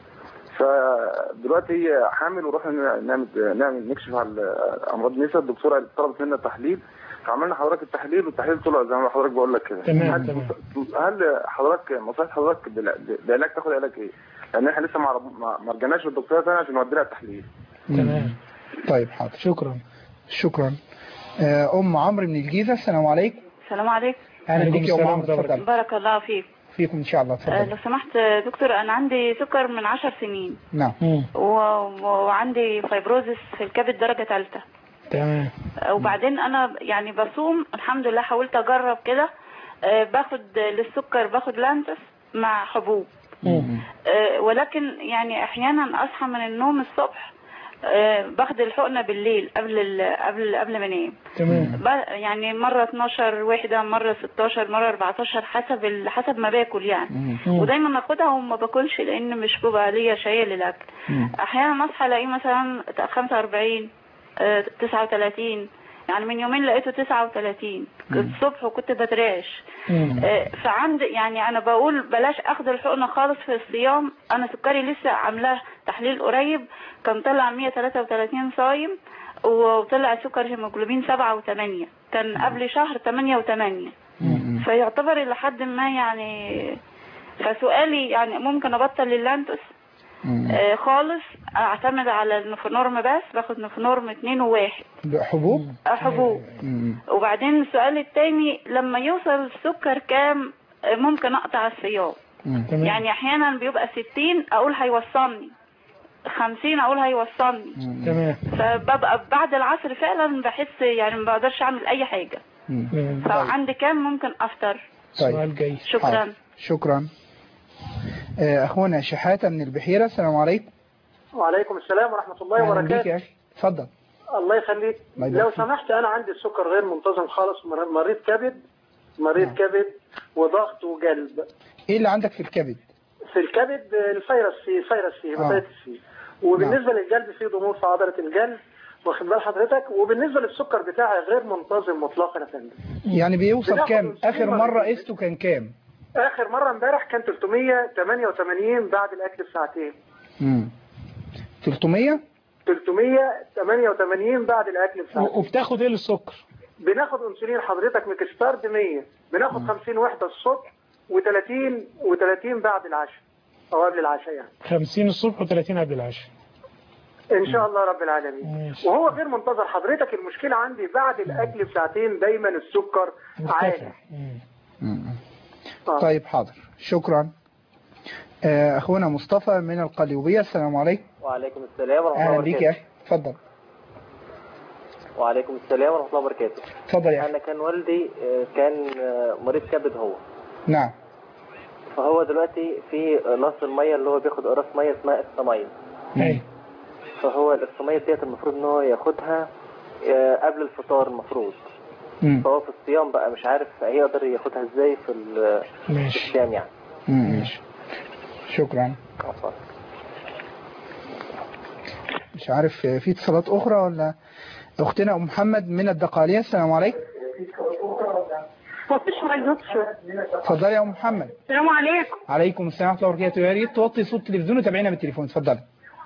Speaker 5: فدلوقتي هي حامل ورحنا نعمل نعمل نكشف على امراض النساء الدكتوره طلبت منا تحليل فعملنا حضرتك التحليل والتحليل طلع زي ما حضرتك بقول لك كده
Speaker 2: تمام،
Speaker 5: هل
Speaker 2: تمام.
Speaker 5: هل حضرتك نصيحه حضرتك بال- بعلاج تاخد علاج ايه؟ لان احنا لسه ما ما- ما رجعناش للدكتوره ثاني عشان نودي لها التحليل
Speaker 2: تمام
Speaker 1: طيب حاضر
Speaker 2: شكرا
Speaker 1: شكرا آه، ام عمرو من الجيزه السلام عليكم
Speaker 6: السلام عليكم
Speaker 1: اهلا
Speaker 2: عليكم
Speaker 1: بيك يا ام
Speaker 2: السلام
Speaker 1: عمرو
Speaker 2: ورحمة الله
Speaker 1: اتفضل
Speaker 6: بارك الله فيك
Speaker 1: فيكم ان شاء الله
Speaker 6: آه،
Speaker 1: اتفضل
Speaker 6: لو سمحت آه، دكتور انا عندي سكر من عشر سنين
Speaker 1: نعم
Speaker 2: مم.
Speaker 6: و... وعندي فايبروزس في الكبد درجة ثالثة
Speaker 2: تمام
Speaker 6: آه، وبعدين انا يعني بصوم الحمد لله حاولت اجرب كده آه، باخد للسكر باخد لانتس مع حبوب
Speaker 2: مم.
Speaker 6: آه، ولكن يعني احيانا اصحى من النوم الصبح آه، باخد الحقنة بالليل قبل ال... قبل قبل ما انام
Speaker 2: تمام
Speaker 6: ب- يعني مرة 12 وحدة مرة 16 مرة 14 حسب ال... حسب ما باكل يعني
Speaker 2: مم.
Speaker 6: ودايما اخدها وما باكلش لان مش بيبقى ليا شهية للاكل احيانا اصحى الاقيه مثلا 45 آه، 39 يعني من يومين لقيته 39 كنت الصبح وكنت بترعش
Speaker 2: مم.
Speaker 6: آه، فعند يعني انا بقول بلاش اخد الحقنه خالص في الصيام انا سكري لسه عاملاه تحليل قريب كان طلع 133 صايم وطلع سكر هيموجلوبين 7 و8 كان قبل شهر 8 و8 فيعتبر الى حد ما يعني فسؤالي يعني ممكن ابطل اللانتوس آه خالص اعتمد على النفنورم بس باخد نفنورم 2 وواحد
Speaker 1: حبوب
Speaker 6: آه، حبوب
Speaker 1: مم.
Speaker 6: وبعدين السؤال التاني لما يوصل السكر كام آه، ممكن اقطع الصيام
Speaker 1: مم.
Speaker 2: تمام
Speaker 6: يعني احيانا بيبقى 60 اقول هيوصلني 50 اقول هيوصلني
Speaker 2: تمام
Speaker 6: فببقى بعد العصر فعلا بحس يعني ما بقدرش اعمل اي حاجه
Speaker 1: مم.
Speaker 2: تمام.
Speaker 6: فعند كام ممكن افطر
Speaker 1: طيب
Speaker 2: سؤال جاي
Speaker 6: شكرا
Speaker 1: حاضر. شكرا آه، اخونا شحاته من البحيره السلام عليكم
Speaker 7: وعليكم السلام ورحمة الله
Speaker 1: اهلا بيك
Speaker 7: وبركاته
Speaker 1: يا اخي اتفضل
Speaker 7: الله يخليك
Speaker 1: الله يبارك
Speaker 7: لو
Speaker 1: فيك.
Speaker 7: سمحت أنا عندي السكر غير منتظم خالص مر- مريض كبد مريض كبد وضغط وقلب
Speaker 1: ايه اللي عندك في الكبد
Speaker 7: في الكبد الفيروس سي فيروس سي
Speaker 1: آه.
Speaker 7: هيباتيتس سي وبالنسبة للقلب في ضمور في عضلة القلب واخد بال حضرتك وبالنسبة للسكر بتاعي غير منتظم مطلقا يا فندم
Speaker 1: يعني بيوصل
Speaker 7: بناخد
Speaker 1: كام
Speaker 7: أنسولين
Speaker 1: اخر
Speaker 7: ولا
Speaker 1: مره
Speaker 7: إيه؟
Speaker 1: قسته كان كام
Speaker 7: آخر مرة امبارح كان 388 بعد الأكل بساعتين
Speaker 1: مم. 300
Speaker 7: 388 بعد الاكل بساعتين
Speaker 2: و- وبتاخد ايه للسكر
Speaker 7: بناخد انسولين حضرتك ميكستارد 100 بناخد 50 وحده الصبح و30 و30 بعد العشاء او قبل العشاء يعني
Speaker 2: 50 الصبح و30 قبل العشاء
Speaker 7: ان شاء الله رب العالمين
Speaker 2: ماشي.
Speaker 7: وهو غير منتظر حضرتك المشكله عندي بعد الاكل بساعتين دايما السكر عالي
Speaker 2: مرتفع مم.
Speaker 7: آه.
Speaker 1: طيب حاضر شكرا آه، أخونا مصطفى من القليوبية السلام عليكم
Speaker 8: وعليكم السلام ورحمة الله
Speaker 1: أهلا بيك يا
Speaker 8: وبركاته
Speaker 1: أخي اتفضل
Speaker 8: وعليكم السلام ورحمة الله وبركاته
Speaker 1: اتفضل يا أخي
Speaker 8: أنا كان والدي آه، كان آه، مريض كبد هو
Speaker 1: نعم
Speaker 8: فهو دلوقتي في نص المية اللي هو بياخد قراص مية اسمها الصمايل
Speaker 2: ايوه
Speaker 8: فهو الصمايل ديت المفروض إن هو ياخدها آه، قبل الفطار المفروض
Speaker 1: مم.
Speaker 8: فهو في الصيام بقى مش عارف هيقدر ياخدها ازاي في ال- في
Speaker 2: ماشي
Speaker 8: الصيام يعني
Speaker 1: مم. شكرا
Speaker 8: عفواً.
Speaker 1: مش عارف آه، في اتصالات أخرى ولا أختنا أم محمد من الدقالية السلام عليكم
Speaker 9: مفيش مجهود
Speaker 1: اتفضلي يا أم محمد
Speaker 9: السلام عليكم
Speaker 1: عليكم السلام ورحمة الله وبركاته يا ريت توطي صوت التلفزيون وتابعينا بالتليفون اتفضلي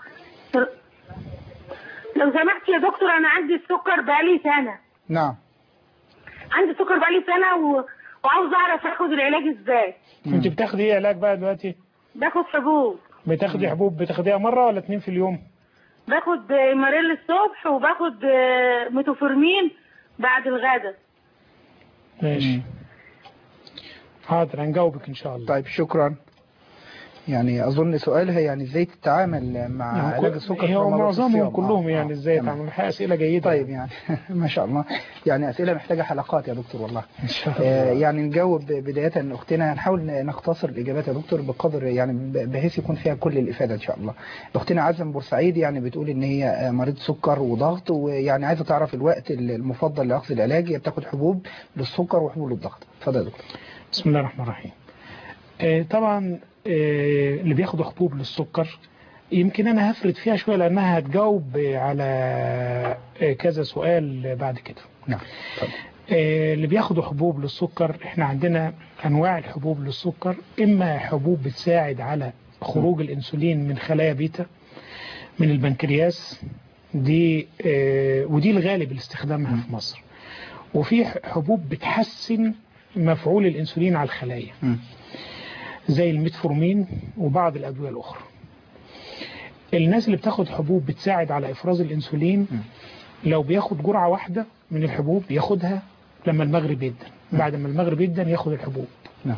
Speaker 9: لو سمحت يا دكتور انا عندي السكر بقالي سنه
Speaker 1: نعم
Speaker 9: عندي سكر بقالي سنه و... وعاوز اعرف اخد العلاج ازاي
Speaker 2: انت بتاخدي ايه علاج بقى دلوقتي
Speaker 9: باخد حبوب
Speaker 2: بتاخدي حبوب بتاخديها مرة ولا اتنين في اليوم
Speaker 9: باخد آه، ماريل الصبح وباخد آه، ميتوفورمين بعد الغداء
Speaker 2: ماشي حاضر هنجاوبك ان شاء الله
Speaker 1: طيب شكرا يعني أظن سؤالها يعني إزاي تتعامل مع
Speaker 2: يعني
Speaker 1: علاج
Speaker 2: كل-
Speaker 1: السكر في
Speaker 2: هو
Speaker 1: رمضان
Speaker 2: معظمهم
Speaker 1: الصيام.
Speaker 2: كلهم
Speaker 1: آه،
Speaker 2: يعني
Speaker 1: آه،
Speaker 2: ازاي
Speaker 1: تمام.
Speaker 2: يتعاملوا الحقيقة اسئله جيده
Speaker 1: طيب يعني ما شاء الله يعني أسئلة محتاجة حلقات يا دكتور والله
Speaker 2: ان شاء
Speaker 1: آه،
Speaker 2: الله
Speaker 1: يعني نجاوب بداية أختنا هنحاول نختصر الإجابات يا دكتور بقدر يعني ب- بحيث يكون فيها كل الإفادة إن شاء الله أختنا عزم بورسعيد يعني بتقول إن هي آه، مريض سكر وضغط ويعني عايزة تعرف الوقت المفضل لأخذ العلاج هي بتاخد حبوب للسكر وحبوب للضغط اتفضل يا دكتور
Speaker 2: بسم الله الرحمن الرحيم آه، طبعا آه، اللي بياخدوا حبوب للسكر يمكن انا هفرد فيها شويه لانها هتجاوب على آه، كذا سؤال بعد كده
Speaker 1: نعم اتفضل
Speaker 2: آه، اللي بياخدوا حبوب للسكر احنا عندنا انواع الحبوب للسكر اما حبوب بتساعد على خروج الانسولين من خلايا بيتا من البنكرياس دي آه، ودي الغالب لاستخدامها في مصر وفي حبوب بتحسن مفعول الانسولين على الخلايا
Speaker 1: مم.
Speaker 2: زي الميتفورمين وبعض الادويه الاخرى الناس اللي بتاخد حبوب بتساعد على افراز الانسولين لو بياخد جرعه واحده من الحبوب ياخدها لما المغرب يدن بعد ما المغرب يدن ياخد الحبوب
Speaker 1: نعم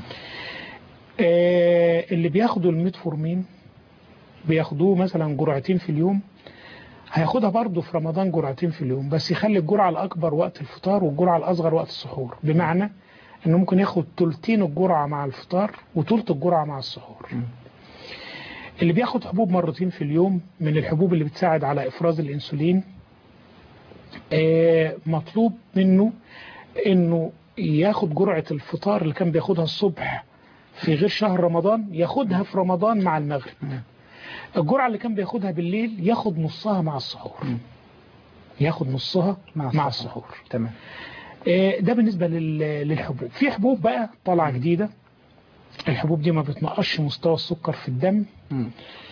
Speaker 2: آه، اللي بياخدوا الميتفورمين بياخدوه مثلا جرعتين في اليوم هياخدها برضه في رمضان جرعتين في اليوم بس يخلي الجرعة الأكبر وقت الفطار والجرعة الأصغر وقت السحور بمعنى إنه ممكن ياخد تلتين الجرعة مع الفطار وتلت الجرعة مع السحور اللي بياخد حبوب مرتين في اليوم من الحبوب اللي بتساعد على إفراز الأنسولين آه، مطلوب منه إنه ياخد جرعة الفطار اللي كان بياخدها الصبح في غير شهر رمضان ياخدها في رمضان مع المغرب الجرعة اللي كان بياخدها بالليل ياخد نصها مع السحور ياخد نصها
Speaker 1: مع
Speaker 2: مع,
Speaker 1: السحور.
Speaker 2: السحور
Speaker 1: تمام
Speaker 2: آه، ده بالنسبة لل- للحبوب في حبوب بقى طالعة جديدة الحبوب دي ما بتنقصش مستوى السكر في الدم
Speaker 1: مم.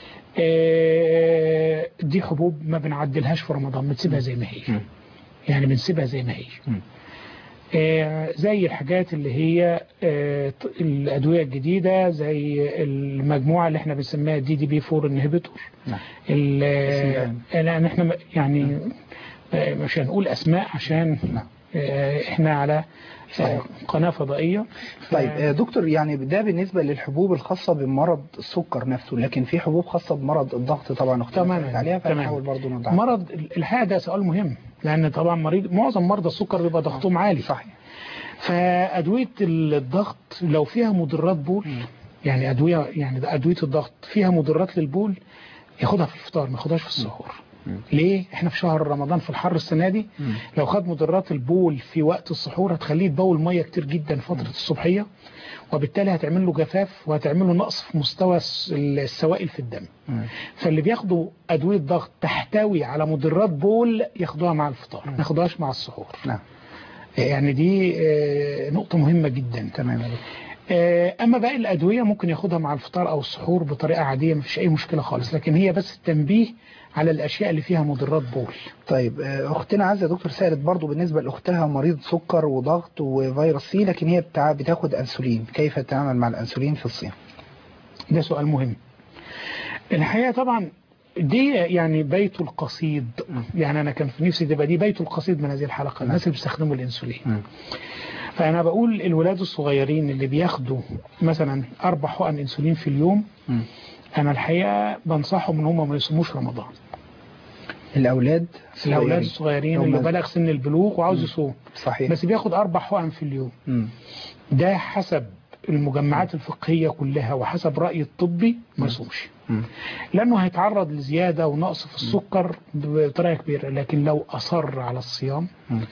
Speaker 2: آه، دي حبوب ما بنعدلهاش في رمضان بنسيبها زي ما هي
Speaker 1: مم.
Speaker 2: يعني بنسيبها زي ما هي
Speaker 1: مم.
Speaker 2: آه، زي الحاجات اللي هي آه، ط- الأدوية الجديدة زي المجموعة اللي احنا بنسميها دي دي بي 4 انهبيتور
Speaker 1: نعم
Speaker 2: ال- لان احنا م- يعني آه، مش هنقول اسماء عشان
Speaker 1: نعم.
Speaker 2: آه، احنا على آه،
Speaker 1: صحيح.
Speaker 2: قناة فضائية
Speaker 1: طيب آه، دكتور يعني ده بالنسبة للحبوب الخاصة بمرض السكر نفسه لكن في حبوب خاصة بمرض الضغط طبعا اختلفت
Speaker 2: تماما
Speaker 1: عليها
Speaker 2: تمام.
Speaker 1: فنحاول برضه نوضح
Speaker 2: مرض الحقيقة ده سؤال مهم لان طبعا مريض معظم مرضى السكر بيبقى ضغطهم عالي
Speaker 1: صحيح
Speaker 2: فأدوية الضغط لو فيها مضرات بول يعني أدوية يعني ده أدوية الضغط فيها مضرات للبول ياخدها في الفطار ما ياخدهاش في السحور ليه؟ احنا في شهر رمضان في الحر السنة دي لو خد مضرات البول في وقت السحور هتخليه يتبول مية كتير جدا فترة الصبحية وبالتالي هتعمل له جفاف وهتعمل له نقص في مستوى الس- السوائل في الدم
Speaker 1: مم.
Speaker 2: فاللي بياخدوا أدوية ضغط تحتوي على مضرات بول ياخدوها مع الفطار ما ياخدوهاش مع السحور
Speaker 1: نعم
Speaker 2: يعني دي آه، نقطة مهمة جدا
Speaker 1: تمام يا دكتور.
Speaker 2: آه، أما باقي الأدوية ممكن ياخدها مع الفطار أو السحور بطريقة عادية مفيش أي مشكلة خالص لكن هي بس التنبيه على الاشياء اللي فيها مضرات بول
Speaker 1: طيب آه، اختنا عزه دكتور سالت برضو بالنسبه لاختها مريض سكر وضغط وفيروس سي لكن هي بتاع بتاخد انسولين كيف تتعامل مع الانسولين في الصيام
Speaker 2: ده سؤال مهم الحقيقه طبعا دي يعني بيت القصيد يعني انا كان في نفسي تبقى دي بيت القصيد من هذه الحلقه الناس اللي بيستخدموا الانسولين فانا بقول الولاد الصغيرين اللي بياخدوا مثلا اربع حقن انسولين في اليوم انا الحقيقه بنصحهم ان هم ما يصوموش رمضان
Speaker 1: الاولاد
Speaker 2: الاولاد الصغيرين اللي
Speaker 1: هم-
Speaker 2: بلغ سن البلوغ وعاوز يصوم
Speaker 1: صحيح
Speaker 2: بس بياخد اربع حقن في اليوم
Speaker 1: مم.
Speaker 2: ده حسب المجمعات الفقهيه كلها وحسب راي الطبي ما يصومش
Speaker 1: مم.
Speaker 2: لانه هيتعرض لزياده ونقص في السكر بطريقه كبيره لكن لو اصر على الصيام
Speaker 1: مم.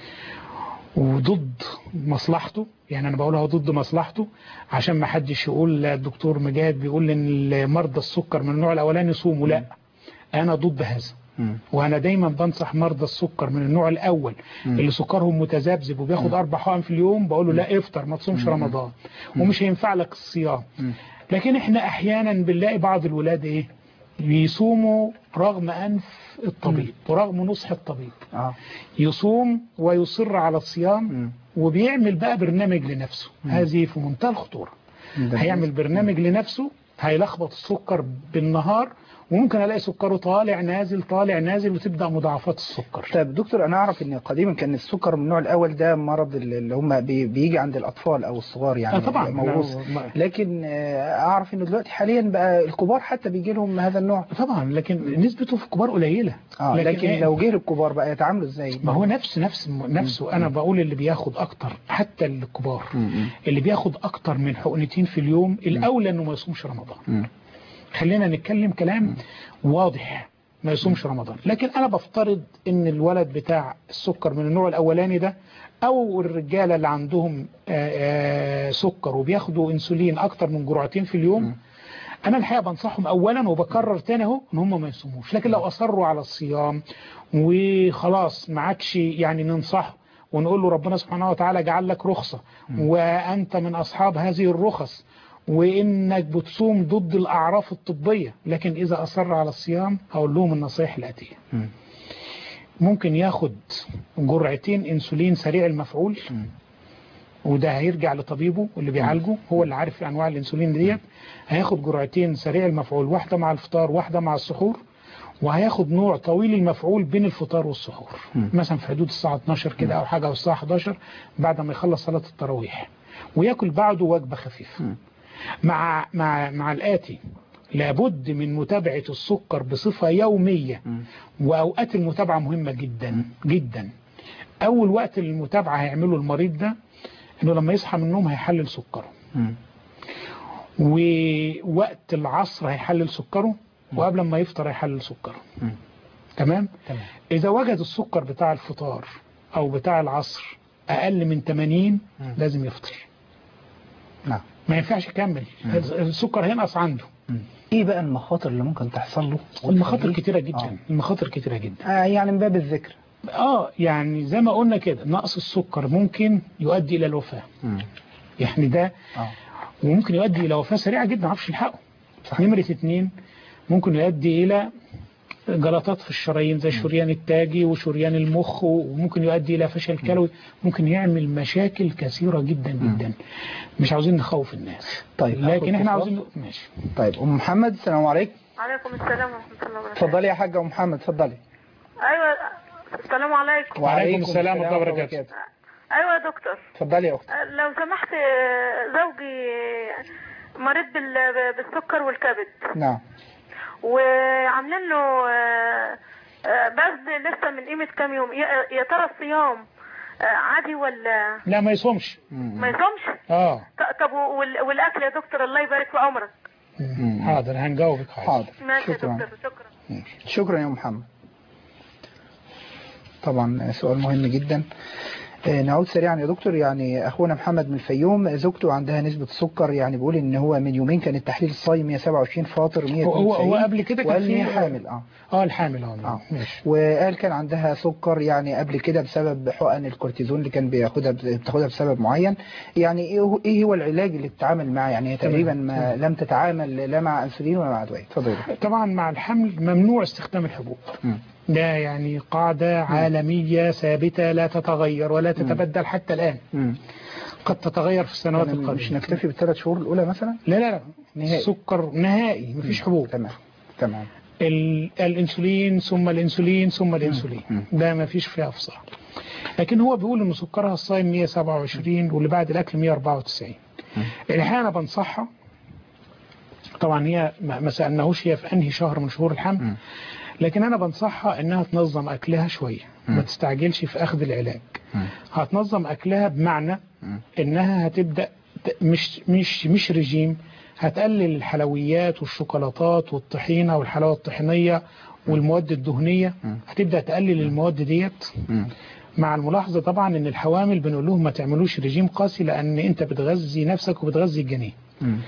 Speaker 2: وضد مصلحته يعني انا بقولها ضد مصلحته عشان ما حدش يقول لا الدكتور مجاد بيقول ان مرضى السكر من النوع الاولاني يصوموا لا انا ضد هذا
Speaker 1: مم.
Speaker 2: وانا دايما بنصح مرضى السكر من النوع الاول اللي سكرهم متذبذب وبياخد اربع حقن في اليوم بقول له لا افطر ما تصومش رمضان ومش هينفع لك الصيام لكن احنا احيانا بنلاقي بعض الولاد ايه بيصوموا رغم انف الطبيب ورغم نصح الطبيب
Speaker 1: اه
Speaker 2: يصوم ويصر على الصيام
Speaker 1: مم.
Speaker 2: وبيعمل بقى برنامج لنفسه هذه في منتهى الخطورة
Speaker 1: ده
Speaker 2: هيعمل برنامج لنفسه هيلخبط السكر بالنهار وممكن الاقي سكره طالع نازل طالع نازل وتبدا مضاعفات السكر
Speaker 1: طيب دكتور انا اعرف ان قديما كان السكر من النوع الاول ده مرض اللي هم بي- بيجي عند الاطفال او الصغار يعني
Speaker 2: آه طبعا
Speaker 1: موروث
Speaker 2: لا، ما-
Speaker 1: لكن آه، اعرف انه دلوقتي حاليا بقى الكبار حتى بيجي لهم هذا النوع
Speaker 2: طبعا لكن نسبته في الكبار قليله
Speaker 1: اه لكن
Speaker 2: إيه؟
Speaker 1: لو جه للكبار بقى يتعاملوا ازاي
Speaker 2: ما هو نفس نفس نفسه انا بقول اللي بياخد اكتر حتى الكبار اللي بياخد اكتر من حقنتين في اليوم الاولى انه ما يصومش رمضان
Speaker 1: مم.
Speaker 2: خلينا نتكلم كلام واضح ما يصومش رمضان لكن انا بفترض ان الولد بتاع السكر من النوع الاولاني ده او الرجاله اللي عندهم آه، آه، سكر وبياخدوا انسولين اكتر من جرعتين في اليوم انا الحقيقه بنصحهم اولا وبكرر تاني اهو ان هم ما يصوموش لكن لو اصروا على الصيام وخلاص ما عادش يعني ننصحه ونقول له ربنا سبحانه وتعالى جعل لك رخصة وأنت من أصحاب هذه الرخص وإنك بتصوم ضد الأعراف الطبية لكن إذا أصر على الصيام هقول لهم النصائح الآتية
Speaker 1: مم.
Speaker 2: ممكن ياخد جرعتين انسولين سريع المفعول وده هيرجع لطبيبه اللي بيعالجه هو اللي عارف انواع الانسولين ديت هياخد جرعتين سريع المفعول واحده مع الفطار واحده مع السحور وهياخد نوع طويل المفعول بين الفطار والسحور مثلا في حدود الساعه 12 كده او حاجه او الساعه 11 بعد ما يخلص صلاه التراويح وياكل بعده وجبه خفيفه مع مع مع الاتي لابد من متابعة السكر بصفة يومية وأوقات المتابعة مهمة جدا جدا أول وقت المتابعة هيعمله المريض ده إنه لما يصحى من النوم هيحلل سكره
Speaker 1: مم.
Speaker 2: ووقت العصر هيحلل سكره وقبل ما يفطر هيحلل سكره تمام
Speaker 1: تمام.
Speaker 2: إذا وجد السكر بتاع الفطار أو بتاع العصر أقل من 80 لازم يفطر
Speaker 1: نعم
Speaker 2: ما ينفعش يكمل السكر هينقص عنده
Speaker 1: ايه بقى المخاطر اللي ممكن تحصل له
Speaker 2: المخاطر
Speaker 1: وتخليه-
Speaker 2: كتيرة جدا
Speaker 1: آه.
Speaker 2: المخاطر كتيرة جدا
Speaker 1: آه يعني من باب الذكر
Speaker 2: اه يعني زي ما قلنا كده نقص السكر ممكن يؤدي الى الوفاة يعني ده
Speaker 1: اه
Speaker 2: وممكن يؤدي الى وفاة سريعة جدا ما عرفش يلحقه
Speaker 1: صحيح.
Speaker 2: نمرة اتنين ممكن يؤدي الى جلطات في الشرايين زي شريان التاجي وشريان المخ وممكن يؤدي الى فشل كلوي ممكن يعمل مشاكل كثيرة جدا جدا مش عاوزين نخوف الناس
Speaker 1: طيب
Speaker 2: لكن احنا
Speaker 1: آخد
Speaker 2: عاوزين ماشي
Speaker 1: طيب ام محمد السلام عليكم
Speaker 4: عليكم السلام ورحمة الله وبركاته
Speaker 1: اتفضلي يا حاجه ام محمد اتفضلي
Speaker 4: أيوة السلام عليكم
Speaker 2: وعليكم السلام ورحمة الله وبركاته.
Speaker 4: أيوة يا دكتور
Speaker 1: اتفضلي يا اختي
Speaker 4: أه، لو سمحت أه، زوجي مريض بال- بالسكر والكبد
Speaker 1: نعم
Speaker 4: وعاملين له أه، أه، بذل لسه من قيمة كام يوم يا يا ترى الصيام أه، عادي ولا
Speaker 2: لا ما يصومش
Speaker 4: ما يصومش
Speaker 2: اه
Speaker 4: ط- طب وال- والأكل يا دكتور الله يبارك في عمرك
Speaker 2: حاضر هنجاوبك حاضر
Speaker 1: حاضر
Speaker 4: ماشي يا
Speaker 1: شكرا
Speaker 4: دكتور شكرا
Speaker 1: شكرا يا محمد طبعا سؤال مهم جدا آه، نعود سريعا يا دكتور يعني اخونا محمد من الفيوم زوجته عندها نسبة سكر يعني بيقول ان هو من يومين كان التحليل الصايم 127 فاطر 192
Speaker 2: هو هو قبل كده كان
Speaker 1: وقال
Speaker 2: في
Speaker 1: إن هي حامل اه
Speaker 2: اه الحامل اه
Speaker 1: آه.
Speaker 2: ماشي
Speaker 1: وقال كان عندها سكر يعني قبل كده بسبب حقن الكورتيزون اللي كان بياخدها بتاخدها بسبب معين يعني ايه هو- ايه هو العلاج اللي بتتعامل معاه يعني هي
Speaker 2: تمام،
Speaker 1: تقريبا ما لم تتعامل لا مع انسولين ولا مع ادويه اتفضل يا دكتور.
Speaker 2: طبعا مع الحمل ممنوع استخدام الحبوب
Speaker 1: مم.
Speaker 2: ده يعني قاعدة عالمية ثابتة لا تتغير ولا تتبدل حتى الآن
Speaker 1: مم.
Speaker 2: قد تتغير في السنوات
Speaker 1: يعني
Speaker 2: القادمة
Speaker 1: مش نكتفي بالثلاث شهور الاولى مثلا
Speaker 2: لا لا لا
Speaker 1: نهائي.
Speaker 2: سكر نهائي مفيش حبوب
Speaker 1: تمام تمام
Speaker 2: ال- الانسولين ثم الانسولين ثم الانسولين
Speaker 1: مم.
Speaker 2: ده ما فيش فيها افصال لكن هو بيقول ان سكرها الصايم 127 واللي بعد الاكل 194 الحقيقه انا بنصحها طبعا هي ما ما سالناهوش هي في انهي شهر من شهور الحمل
Speaker 1: مم.
Speaker 2: لكن انا بنصحها انها تنظم اكلها شويه ما تستعجلش في اخذ العلاج
Speaker 1: مم.
Speaker 2: هتنظم اكلها بمعنى
Speaker 1: مم.
Speaker 2: انها هتبدا ت- مش مش مش رجيم هتقلل الحلويات والشوكولاتات والطحينه والحلاوه الطحينيه والمواد الدهنيه
Speaker 1: مم.
Speaker 2: هتبدا تقلل المواد ديت
Speaker 1: مم.
Speaker 2: مع الملاحظه طبعا ان الحوامل بنقول لهم ما تعملوش رجيم قاسي لان انت بتغذي نفسك وبتغذي الجنين
Speaker 1: مم.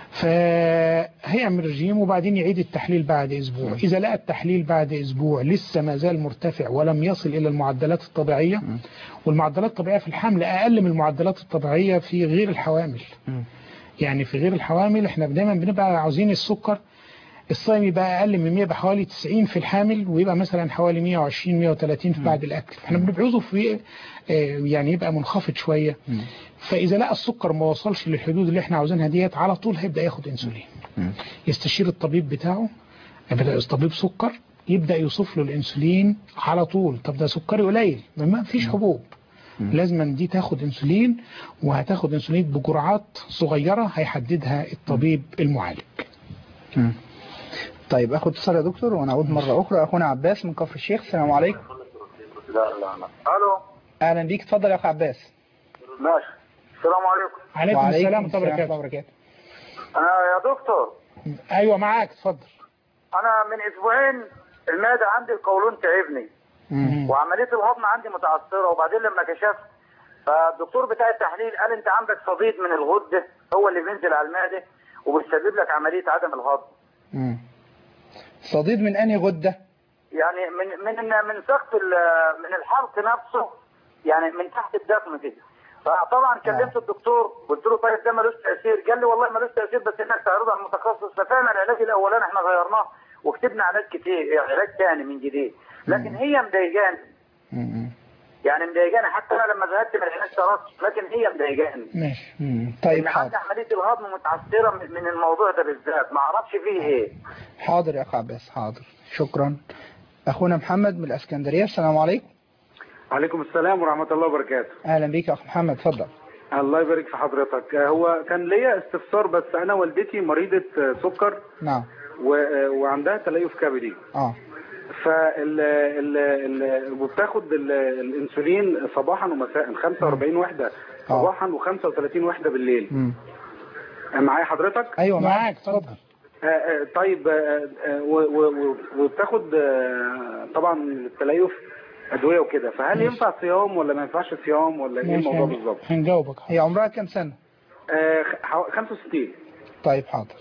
Speaker 2: فهيعمل رجيم وبعدين يعيد التحليل بعد اسبوع اذا لقى التحليل بعد اسبوع لسه ما زال مرتفع ولم يصل الى المعدلات الطبيعيه والمعدلات الطبيعيه في الحمل اقل من المعدلات الطبيعيه في غير الحوامل
Speaker 1: مم.
Speaker 2: يعني في غير الحوامل احنا دايما بنبقى عاوزين السكر الصايم يبقى اقل من 100 بحوالي 90 في الحامل ويبقى مثلا حوالي 120 130 في بعد الاكل احنا بنبقى عاوزه في آه، يعني يبقى منخفض شويه
Speaker 1: مم.
Speaker 2: فاذا لقى السكر ما وصلش للحدود اللي احنا عاوزينها ديت على طول هيبدا ياخد انسولين
Speaker 1: مم.
Speaker 2: يستشير الطبيب بتاعه يبدا طبيب سكر يبدا يوصف له الانسولين على طول طب ده سكري قليل ما- ما فيش حبوب لازما دي تاخد انسولين وهتاخد انسولين بجرعات صغيره هيحددها الطبيب المعالج
Speaker 1: مم. طيب اخد اتصال يا دكتور ونعود مرة اخرى اخونا عباس من كفر الشيخ السلام عليكم
Speaker 5: لا لا لا الو
Speaker 1: اهلا بيك اتفضل يا اخو عباس
Speaker 5: ماشي السلام عليكم
Speaker 2: عليكم السلام ورحمه
Speaker 1: السلام
Speaker 2: الله
Speaker 1: ورحمة الله
Speaker 2: وبركاته
Speaker 1: وبركاته
Speaker 5: انا يا دكتور
Speaker 2: ايوه معاك اتفضل
Speaker 5: انا من اسبوعين المعده عندي القولون تعبني
Speaker 1: مم.
Speaker 5: وعمليه الهضم عندي متعثره وبعدين لما كشفت فالدكتور بتاع التحليل قال انت عندك صديد من الغده هو اللي بينزل على المعده وبيسبب لك عمليه عدم الهضم
Speaker 1: مم. صديد من انهي غدة
Speaker 5: يعني من من من سقف ال- من الحلق نفسه يعني من تحت الدقن كده فطبعا كلمت الدكتور قلت له طيب ده ملوش تاثير قال لي والله ملوش تاثير بس انك تعرضه على المتخصص ففعلا العلاج الاولاني احنا غيرناه وكتبنا علاج كتير علاج ثاني من جديد لكن هي مضايقاني
Speaker 1: مم.
Speaker 5: يعني مضايقاني حتى انا لما زهقت من العلاج تركت لكن هي مضايقاني
Speaker 2: ماشي
Speaker 1: مم. طيب
Speaker 5: ان عندي
Speaker 1: حاضر
Speaker 5: عمليه الهضم متعثره من من الموضوع ده بالذات ما اعرفش فيه ايه
Speaker 1: حاضر يا اخو عباس حاضر شكرا اخونا محمد من الاسكندرية السلام عليكم
Speaker 10: عليكم السلام ورحمة الله وبركاته
Speaker 1: اهلا بيك يا اخو محمد اتفضل
Speaker 10: الله يبارك في حضرتك هو كان ليا استفسار بس أنا والدتي مريضة سكر
Speaker 1: نعم
Speaker 10: و- وعندها تليف كبدي
Speaker 1: اه
Speaker 10: فال ال ال وبتاخد ال- الانسولين صباحا ومساء 45 وحده صباحا و35 وحده بالليل
Speaker 1: مم.
Speaker 10: معايا حضرتك
Speaker 1: ايوه معاك
Speaker 2: معاك اتفضل
Speaker 10: آه، آه، طيب آه، آه، و- و- و- وبتاخد آه، طبعا التليف ادويه وكده فهل ينفع صيام ولا ما ينفعش صيام ولا ايه
Speaker 2: ماشي
Speaker 10: الموضوع
Speaker 2: هن-
Speaker 10: بالظبط؟
Speaker 2: هنجاوبك
Speaker 1: هي عمرها كام سنة
Speaker 10: آه، خ- 65
Speaker 1: طيب حاضر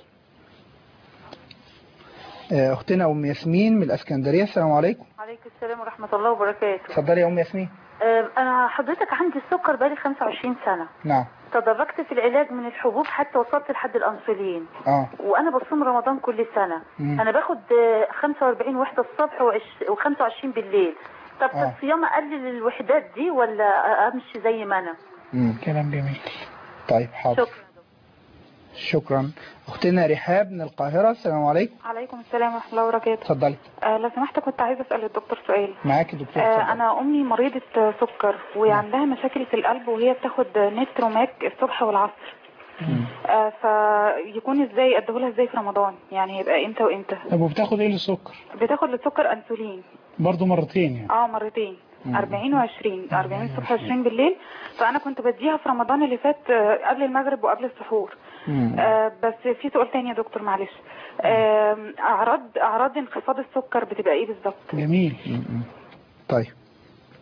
Speaker 1: آه، اختنا ام ياسمين من الاسكندرية السلام عليكم
Speaker 11: عليكم السلام ورحمة الله وبركاته
Speaker 1: اتفضلي يا ام ياسمين
Speaker 11: آه، أنا حضرتك عندي السكر بقالي 25 سنة
Speaker 1: نعم
Speaker 11: تدرجت في العلاج من الحبوب حتى وصلت لحد الأنسولين
Speaker 1: اه
Speaker 11: وأنا بصوم رمضان كل سنة
Speaker 1: مم.
Speaker 11: أنا باخد آه، 45 وحدة الصبح و25 بالليل طب في
Speaker 1: آه.
Speaker 11: الصيام أقلل الوحدات دي ولا أمشي زي ما أنا
Speaker 1: مم.
Speaker 2: كلام جميل
Speaker 1: طيب حاضر
Speaker 11: شكرا
Speaker 1: شكرا اختنا رحاب من القاهرة السلام عليكم
Speaker 12: عليكم السلام ورحمة الله وبركاته
Speaker 1: اتفضلي
Speaker 12: آه لو سمحت كنت عايزة أسأل الدكتور سؤال
Speaker 1: معاكي دكتور
Speaker 12: آه
Speaker 1: اتفضلي.
Speaker 12: أنا أمي مريضة آه، سكر وعندها مشاكل في القلب وهي بتاخد نتروماك الصبح والعصر آه فيكون ازاي اديهولها ازاي في رمضان يعني هيبقى امتى وامتى
Speaker 2: طب وبتاخد ايه للسكر
Speaker 12: بتاخد للسكر انسولين
Speaker 2: برضو مرتين يعني
Speaker 12: اه مرتين 40 و20 40 الصبح و20 بالليل فانا كنت بديها في رمضان اللي فات آه، قبل المغرب وقبل السحور
Speaker 1: مم.
Speaker 12: آه بس في سؤال تاني يا دكتور معلش آه اعراض اعراض انخفاض السكر بتبقى ايه بالظبط
Speaker 2: جميل
Speaker 1: مم. طيب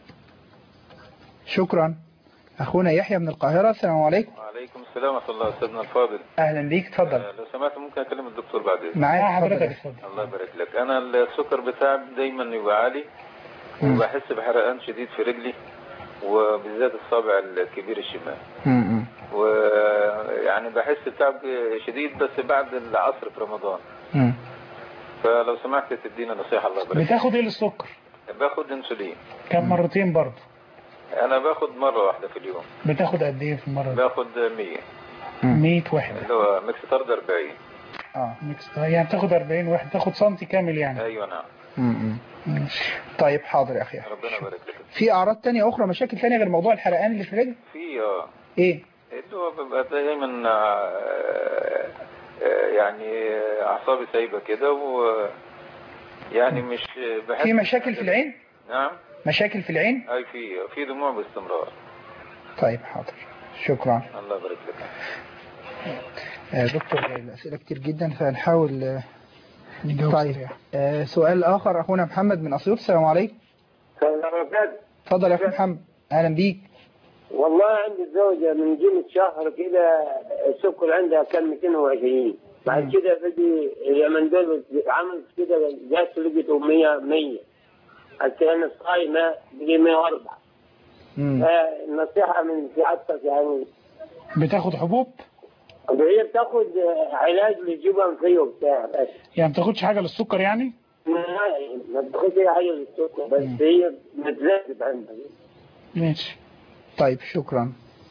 Speaker 1: شكرا أخونا يحيى من القاهرة السلام عليكم
Speaker 13: وعليكم السلام ورحمة الله أستاذنا الفاضل
Speaker 1: أهلا بيك اتفضل
Speaker 13: آه، لو سمحت ممكن أكلم الدكتور بعد إذنك
Speaker 1: معاك
Speaker 2: آه، حضرتك
Speaker 1: اتفضل
Speaker 2: اتفضل.
Speaker 13: الله يبارك لك أنا السكر بتاعي دايما يبقى عالي وبحس بحرقان شديد في رجلي وبالذات الصابع الكبير الشمال
Speaker 1: م- م.
Speaker 13: ويعني بحس بتعب شديد بس بعد العصر في رمضان
Speaker 1: م.
Speaker 13: فلو سمحت تدينا نصيحة الله يبارك
Speaker 2: بتاخد ايه للسكر
Speaker 13: باخد انسولين
Speaker 2: كم مرتين برضه
Speaker 13: انا باخد مرة واحدة في اليوم
Speaker 2: بتاخد قد ايه في المرة دي
Speaker 13: باخد 100
Speaker 2: 100 وحدة
Speaker 13: اللي هو ميكس طرد 40
Speaker 1: اه
Speaker 2: ميكس يعني تاخد 40 واحد تاخد سنتي كامل يعني
Speaker 13: ايوه نعم
Speaker 1: م- م. طيب حاضر يا أخي
Speaker 13: ربنا يبارك لك
Speaker 1: في أعراض تانية أخرى مشاكل تانية غير موضوع الحرقان اللي في الرجل
Speaker 13: في اه
Speaker 1: إيه
Speaker 13: اللي هو ببقى دايما آه، آه، يعني اعصابي سايبة كده و يعني مش بحس
Speaker 1: في مشاكل في العين
Speaker 13: نعم
Speaker 1: مشاكل في العين
Speaker 13: اي في في دموع باستمرار
Speaker 1: طيب حاضر شكرا
Speaker 13: الله يبارك لك
Speaker 1: آه، دكتور الأسئلة كتير جدا فنحاول آه،
Speaker 2: نجاوب
Speaker 1: طيب
Speaker 2: سريع.
Speaker 1: آه، سؤال آخر أخونا محمد من أسيوط السلام عليكم اتفضل يا أخي محمد أهلا بيك
Speaker 14: والله عندي زوجة من قيمة شهر كده السكر عندها كان 220 بعد كده بدي اليومين دول عملت كده جات لقيته 100 100 السنة الصايمة بقي 104
Speaker 1: مم.
Speaker 14: فالنصيحة من سعادتك يعني
Speaker 2: بتاخد حبوب
Speaker 14: وهي بتاخد علاج للجبن فيه وبتاع بس
Speaker 2: يعني ما بتاخدش حاجة للسكر يعني
Speaker 14: ما- ما بتاخدش أي حاجة للسكر بس هي متزايد عندها
Speaker 2: ماشي
Speaker 1: طيب شكرا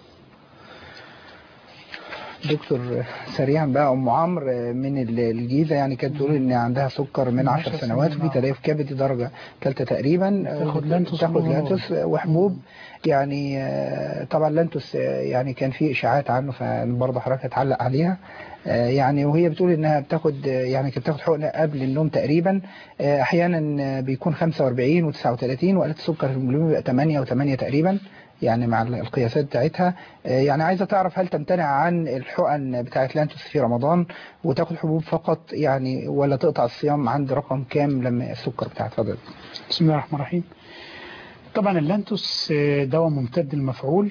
Speaker 1: دكتور سريعا بقى ام عمرو من ال- الجيزه يعني كانت تقول ان عندها سكر من 10
Speaker 2: 10
Speaker 1: سنوات
Speaker 2: سنين،
Speaker 1: وفي تليف كبدي درجه ثالثه تقريبا
Speaker 2: تاخد لانتوس
Speaker 1: تاخد
Speaker 2: وحبوب.
Speaker 1: لانتوس وحبوب يعني آه، طبعا لانتوس آه، يعني كان في اشاعات عنه فبرضه حضرتك هتعلق عليها آه، يعني وهي بتقول انها بتاخد آه، يعني كانت بتاخد حقنه قبل النوم تقريبا آه، احيانا آه، بيكون 45 و39 وقالت السكر في الهيموجلوبين بيبقى 8 و8 تقريبا يعني مع القياسات بتاعتها آه، يعني عايزه تعرف هل تمتنع عن الحقن بتاعت لانتوس في رمضان وتاخد حبوب فقط يعني ولا تقطع الصيام عند رقم كام لما السكر بتاعت فضل
Speaker 2: بسم الله الرحمن الرحيم طبعا اللانتوس آه، دواء ممتد المفعول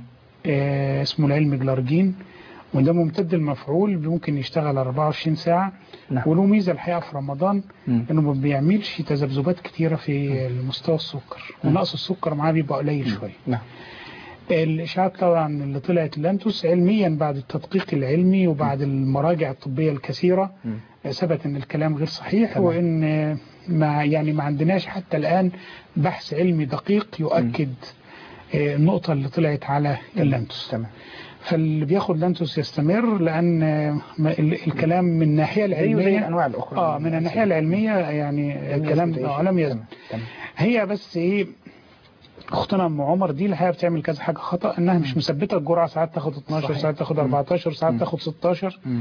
Speaker 2: آه، اسمه العلم جلارجين وده ممتد المفعول ممكن يشتغل 24 ساعة
Speaker 1: نعم.
Speaker 2: وله ميزة الحقيقة في رمضان
Speaker 1: مم.
Speaker 2: انه ما بيعملش تذبذبات كتيرة في مستوى السكر ونقص السكر معاه بيبقى قليل شوية
Speaker 1: نعم
Speaker 2: الإشاعات طبعا اللي طلعت اللانتوس علميا بعد التدقيق العلمي وبعد المراجع الطبية الكثيرة ثبت ان الكلام غير صحيح
Speaker 1: تمام.
Speaker 2: وان ما يعني ما عندناش حتى الآن بحث علمي دقيق يؤكد آه، النقطة اللي طلعت على اللانتوس
Speaker 1: تمام
Speaker 2: فاللي بياخد لانتوس يستمر لأن آه، ما- ال- الكلام من الناحية
Speaker 1: زيه زي
Speaker 2: العلمية
Speaker 1: الانواع الاخرى
Speaker 2: اه من الناحية العلمية يعني
Speaker 1: لم
Speaker 2: الكلام
Speaker 1: يثبت أي
Speaker 2: آه،
Speaker 1: شيء.
Speaker 2: لم يثبت
Speaker 1: تمام. تمام.
Speaker 2: هي بس ايه اختنا ام عمر دي الحقيقه بتعمل كذا حاجه خطا انها مش مثبته الجرعه ساعات تاخد 12
Speaker 1: صحيح.
Speaker 2: ساعات تاخد 14 ساعات تاخد 16
Speaker 1: مم.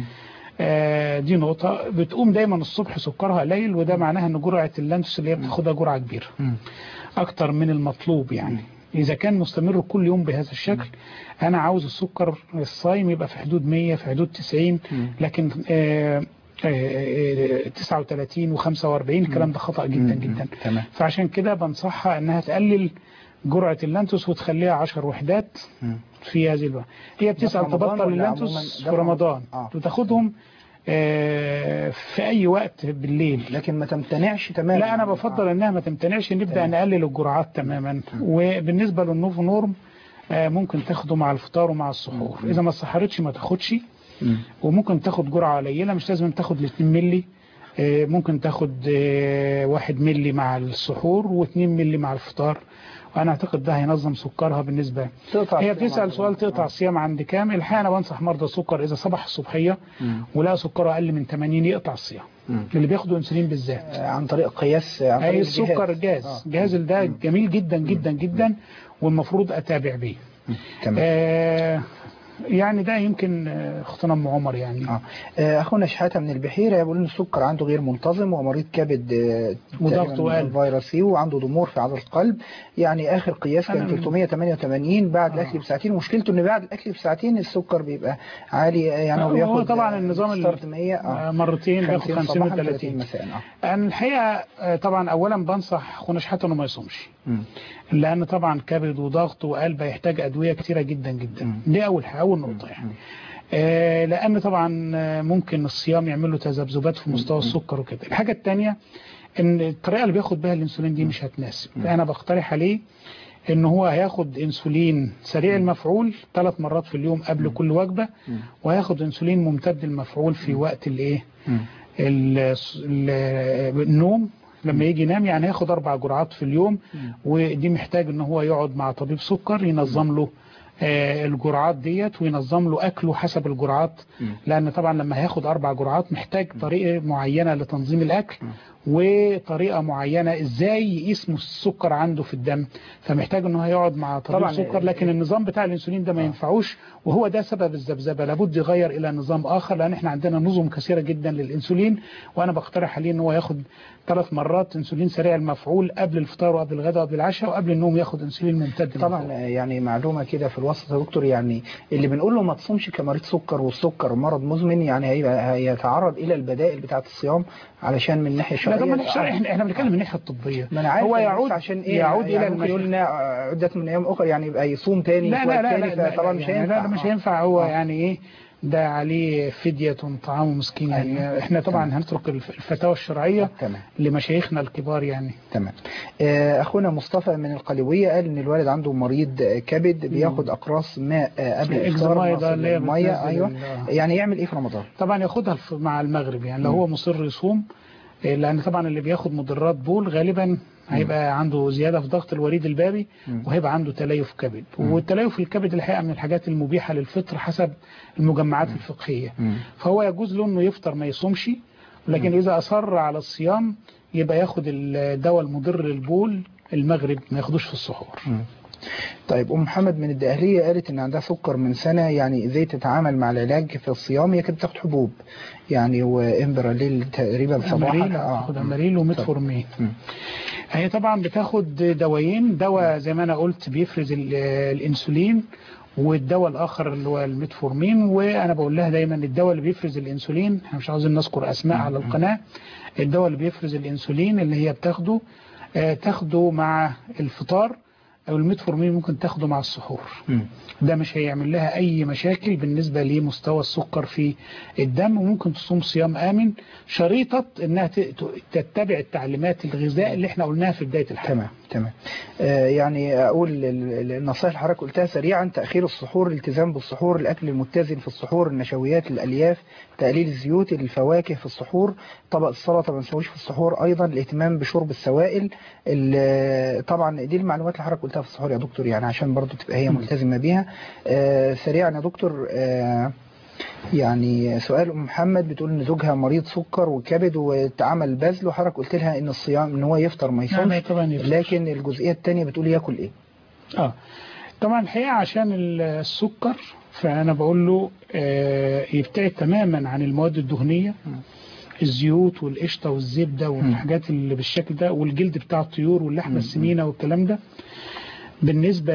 Speaker 2: آه دي نقطه بتقوم دايما الصبح سكرها قليل وده معناها ان جرعه اللانتوس اللي هي بتاخدها جرعه كبيره
Speaker 1: مم.
Speaker 2: اكتر من المطلوب يعني اذا كان مستمر كل يوم بهذا الشكل انا عاوز السكر الصايم يبقى في حدود 100 في حدود 90 لكن آه آه، آه، 39 و45 الكلام ده خطأ جدا جدا
Speaker 1: تمام
Speaker 2: فعشان كده بنصحها انها تقلل جرعة اللانتوس وتخليها 10 وحدات
Speaker 1: مم.
Speaker 2: في هذه الوقت هي بتسأل
Speaker 1: رمضان
Speaker 2: تبطل
Speaker 1: ولا
Speaker 2: اللانتوس
Speaker 1: عموماً؟
Speaker 2: في
Speaker 1: ده في
Speaker 2: رمضان
Speaker 1: آه.
Speaker 2: وتاخدهم آه، في اي وقت بالليل
Speaker 1: لكن ما تمتنعش تماما
Speaker 2: لا انا بفضل انها ما تمتنعش نبدا
Speaker 1: تمام.
Speaker 2: نقلل الجرعات تماما وبالنسبه للنوفو نورم آه، ممكن تاخده مع الفطار ومع السحور اذا ما سحرتش ما تاخدش
Speaker 1: مم.
Speaker 2: وممكن تاخد جرعه قليله مش لازم تاخد ال 2 مللي آه، ممكن تاخد آه، واحد ملي مع السحور و2 ملي مع الفطار وانا اعتقد ده هينظم سكرها بالنسبه
Speaker 1: تقطع
Speaker 2: هي
Speaker 1: الصيام
Speaker 2: بتسال
Speaker 1: عند-
Speaker 2: سؤال تقطع الصيام عند كام الحقيقه انا بنصح مرضى السكر اذا صبح الصبحيه
Speaker 1: مم.
Speaker 2: ولقى سكره اقل من 80 يقطع الصيام
Speaker 1: مم.
Speaker 2: اللي بياخدوا انسولين بالذات
Speaker 1: آه، عن طريق قياس عن طريق
Speaker 2: اي
Speaker 1: الجهاز.
Speaker 2: السكر الجاز
Speaker 1: آه.
Speaker 2: الجهاز ده جميل جدا جدا جدا والمفروض اتابع بيه
Speaker 1: تمام
Speaker 2: آه يعني ده يمكن آه، اختنا ام عمر يعني
Speaker 1: اه آه، اخونا شحاته من البحيره بيقول ان السكر عنده غير منتظم ومريض كبد آه،
Speaker 2: وضغط
Speaker 1: تقريباً
Speaker 2: وقلب.
Speaker 1: فيروسي وعنده ضمور في عضله القلب يعني اخر قياس كان
Speaker 2: أنا-
Speaker 1: 388 بعد الاكل بساعتين مشكلته ان بعد الاكل بساعتين السكر بيبقى عالي آه، يعني هو
Speaker 2: هو
Speaker 1: بياخد
Speaker 2: طبعا
Speaker 1: آه،
Speaker 2: النظام ال-
Speaker 1: ستارت 100 اه
Speaker 2: آه، مرتين بياخد 50
Speaker 1: صباحاً،
Speaker 2: و30
Speaker 1: 30 مساء اه
Speaker 2: أنا الحقيقه آه، طبعا اولا بنصح اخونا شحاته انه ما يصومش
Speaker 1: مم.
Speaker 2: لان طبعا كبد وضغط وقلب هيحتاج ادويه كتيره جدا جدا دي اول حاجه اول نقطه يعني آه، لان طبعا آه، ممكن الصيام يعمل له تذبذبات في مستوى السكر وكده الحاجه الثانيه ان الطريقه اللي بياخد بها الانسولين دي مش هتناسب انا بقترح عليه ان هو هياخد انسولين سريع المفعول ثلاث مرات في اليوم قبل كل وجبه وهياخد انسولين ممتد المفعول في وقت الايه ال- ال- النوم لما يجي ينام يعني هياخد اربع جرعات في اليوم ودي محتاج ان هو يقعد مع طبيب سكر ينظم له آه، الجرعات ديت وينظم له اكله حسب الجرعات لان طبعا لما هياخد اربع جرعات محتاج طريقه معينه لتنظيم الاكل وطريقه معينه ازاي يقيس السكر عنده في الدم فمحتاج ان هو يقعد مع طبيب
Speaker 1: طبعاً،
Speaker 2: سكر لكن النظام بتاع الانسولين ده ما ينفعوش وهو ده سبب الذبذبه لابد يغير الى نظام اخر لان احنا عندنا نظم كثيره جدا للانسولين وانا بقترح عليه ان هو ياخد ثلاث مرات انسولين سريع المفعول قبل الفطار وقبل الغداء وقبل العشاء وقبل النوم ياخد انسولين ممتد
Speaker 1: طبعا آه، يعني معلومه كده في الوسط يا دكتور يعني اللي بنقول له ما تصومش كمريض سكر والسكر مرض مزمن يعني هيبقى هيتعرض الى البدائل بتاعه الصيام علشان من الناحيه
Speaker 2: لا
Speaker 1: الشرعيه
Speaker 2: طبعا احنا احنا احنا بنتكلم من الناحيه الطبيه
Speaker 1: ما انا عارف
Speaker 2: هو
Speaker 1: بس
Speaker 2: يعود
Speaker 1: عشان ايه
Speaker 2: يعود
Speaker 1: يعني
Speaker 2: الى
Speaker 1: ممكن يقول
Speaker 2: المشي
Speaker 1: لنا عده من ايام اخرى يعني يبقى يصوم تاني
Speaker 2: لا
Speaker 1: في
Speaker 2: لا
Speaker 1: وقت
Speaker 2: لا
Speaker 1: تاني
Speaker 2: لا, لا,
Speaker 1: فطبعا مش
Speaker 2: يعني
Speaker 1: هينفع
Speaker 2: لا, لا مش
Speaker 1: آه.
Speaker 2: هينفع هو يعني ايه ده عليه فدية طعام مسكين يعني
Speaker 1: أيوة.
Speaker 2: احنا طبعا هنترك الف- الفتاوى الشرعية
Speaker 1: تمام
Speaker 2: لمشايخنا الكبار يعني
Speaker 1: تمام آه، اخونا مصطفى من القليوبيه قال ان الوالد عنده مريض آه، كبد بياخد اقراص ماء آه، قبل الافطار
Speaker 2: إكزيماي
Speaker 1: مع
Speaker 2: ده اللي هي
Speaker 1: الميه
Speaker 2: بتنزل
Speaker 1: ايوه
Speaker 2: ال-
Speaker 1: يعني يعمل ايه في رمضان
Speaker 2: طبعا ياخدها الف- مع المغرب يعني لو هو مصر يصوم إيه، لان طبعا اللي بياخد مضرات بول غالبا هيبقى عنده زياده في ضغط الوريد البابي وهيبقى عنده تليف كبد والتليف الكبد الحقيقه من الحاجات المبيحه للفطر حسب المجمعات الفقهيه فهو يجوز له انه يفطر ما يصومش لكن اذا اصر على الصيام يبقى ياخد الدواء المضر للبول المغرب ما ياخدوش في السحور
Speaker 1: طيب ام محمد من الدقهليه قالت ان عندها سكر من سنه يعني ازاي تتعامل مع العلاج في الصيام هي كانت بتاخد حبوب يعني وامبراليل تقريبا صباحا
Speaker 2: أماريل تاخد أماريل وميتفورمين هي طبعا بتاخد دوايين دواء زي ما انا قلت بيفرز ال- الانسولين والدواء الاخر اللي هو الميتفورمين وانا بقول لها دايما الدواء اللي بيفرز الانسولين احنا مش عاوزين نذكر اسماء على القناه الدواء اللي بيفرز الانسولين اللي هي بتاخده آه، تاخده مع الفطار او الميتفورمين ممكن تاخده مع السحور ده مش هيعمل لها اي مشاكل بالنسبه لمستوى السكر في الدم وممكن تصوم صيام امن شريطه انها ت- ت- تتبع التعليمات الغذاء اللي احنا قلناها في بدايه الحلقه
Speaker 1: تمام تمام آه، يعني اقول ال- ال- النصائح اللي حضرتك قلتها سريعا تاخير السحور الالتزام بالسحور الاكل المتزن في السحور النشويات الالياف تقليل الزيوت الفواكه في السحور طبق السلطه ما نسويش في السحور ايضا الاهتمام بشرب السوائل ال- طبعا دي المعلومات اللي حضرتك قلتها في السحور يا دكتور يعني عشان برضو تبقى هي ملتزمه بيها آه، سريعا يا دكتور آه، يعني سؤال ام محمد بتقول ان زوجها مريض سكر وكبد واتعمل بذل وحضرتك قلت لها ان الصيام ان هو يفطر ما
Speaker 2: لا،
Speaker 1: يصومش
Speaker 2: لا، طبعا يفطر.
Speaker 1: لكن الجزئيه الثانيه بتقول ياكل ايه
Speaker 2: اه طبعا الحقيقه عشان السكر فانا بقول له آه، يبتعد تماما عن المواد الدهنيه الزيوت والقشطه والزبده والحاجات اللي بالشكل ده والجلد بتاع الطيور واللحمه السمينه والكلام ده بالنسبة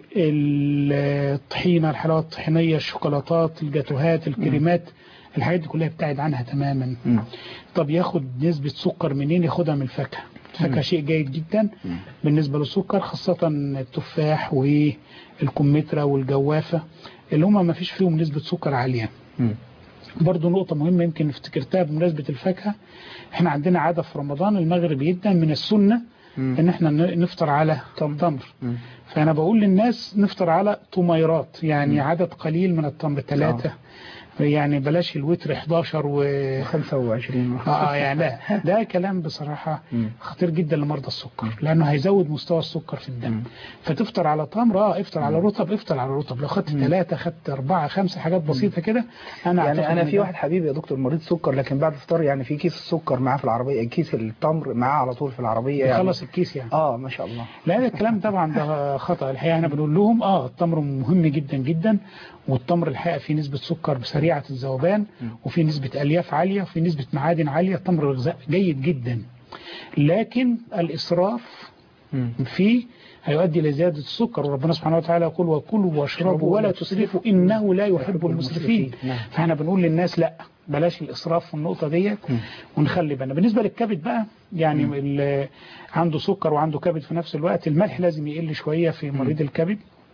Speaker 2: للطحينة الحلاوة الطحينية الشوكولاتات الجاتوهات الكريمات الحاجات دي كلها ابتعد عنها تماما طب ياخد نسبة سكر منين ياخدها من الفاكهة الفاكهة شيء جيد جدا بالنسبة للسكر خاصة التفاح والكمثرى والجوافة اللي هم ما فيش فيهم نسبة سكر عالية برضو نقطة مهمة يمكن افتكرتها بمناسبة الفاكهة احنا عندنا عادة في رمضان المغرب جدا من السنة ان احنا ن- نفطر على تمر فانا بقول للناس نفطر على طميرات يعني عدد قليل من التمر ثلاثة يعني بلاش الوتر 11 و
Speaker 1: 25
Speaker 2: اه يعني لا ده كلام بصراحة خطير جدا لمرضى السكر لانه هيزود مستوى السكر في الدم فتفطر على تمر اه افطر على رطب افطر على رطب لو خدت ثلاثة خدت أربعة خمسة حاجات بسيطة كده أنا
Speaker 1: يعني
Speaker 2: أعتقد
Speaker 1: انا
Speaker 2: إن
Speaker 1: في
Speaker 2: ده-
Speaker 1: واحد حبيبي يا دكتور مريض سكر لكن بعد الفطار يعني في كيس السكر معاه في العربيه كيس التمر معاه على طول في العربيه يعني
Speaker 2: يخلص الكيس يعني
Speaker 1: اه ما شاء الله
Speaker 2: لا ده الكلام طبعا ده خطأ الحقيقة احنا بنقول لهم اه التمر مهم جدا جدا والتمر الحقيقة فيه نسبة سكر سريعة الذوبان وفي نسبة ألياف عالية وفي نسبة معادن عالية التمر غذاء جيد جدا لكن الإسراف فيه هيؤدي إلى زيادة السكر وربنا سبحانه وتعالى يقول وكلوا واشربوا ولا تسرفوا إنه لا يحب المسرفين فاحنا بنقول للناس لا بلاش الإسراف في النقطة ديت ونخلي بالنا بالنسبة للكبد بقى يعني اللي عنده سكر وعنده كبد في نفس الوقت الملح لازم يقل شوية في مريض الكبد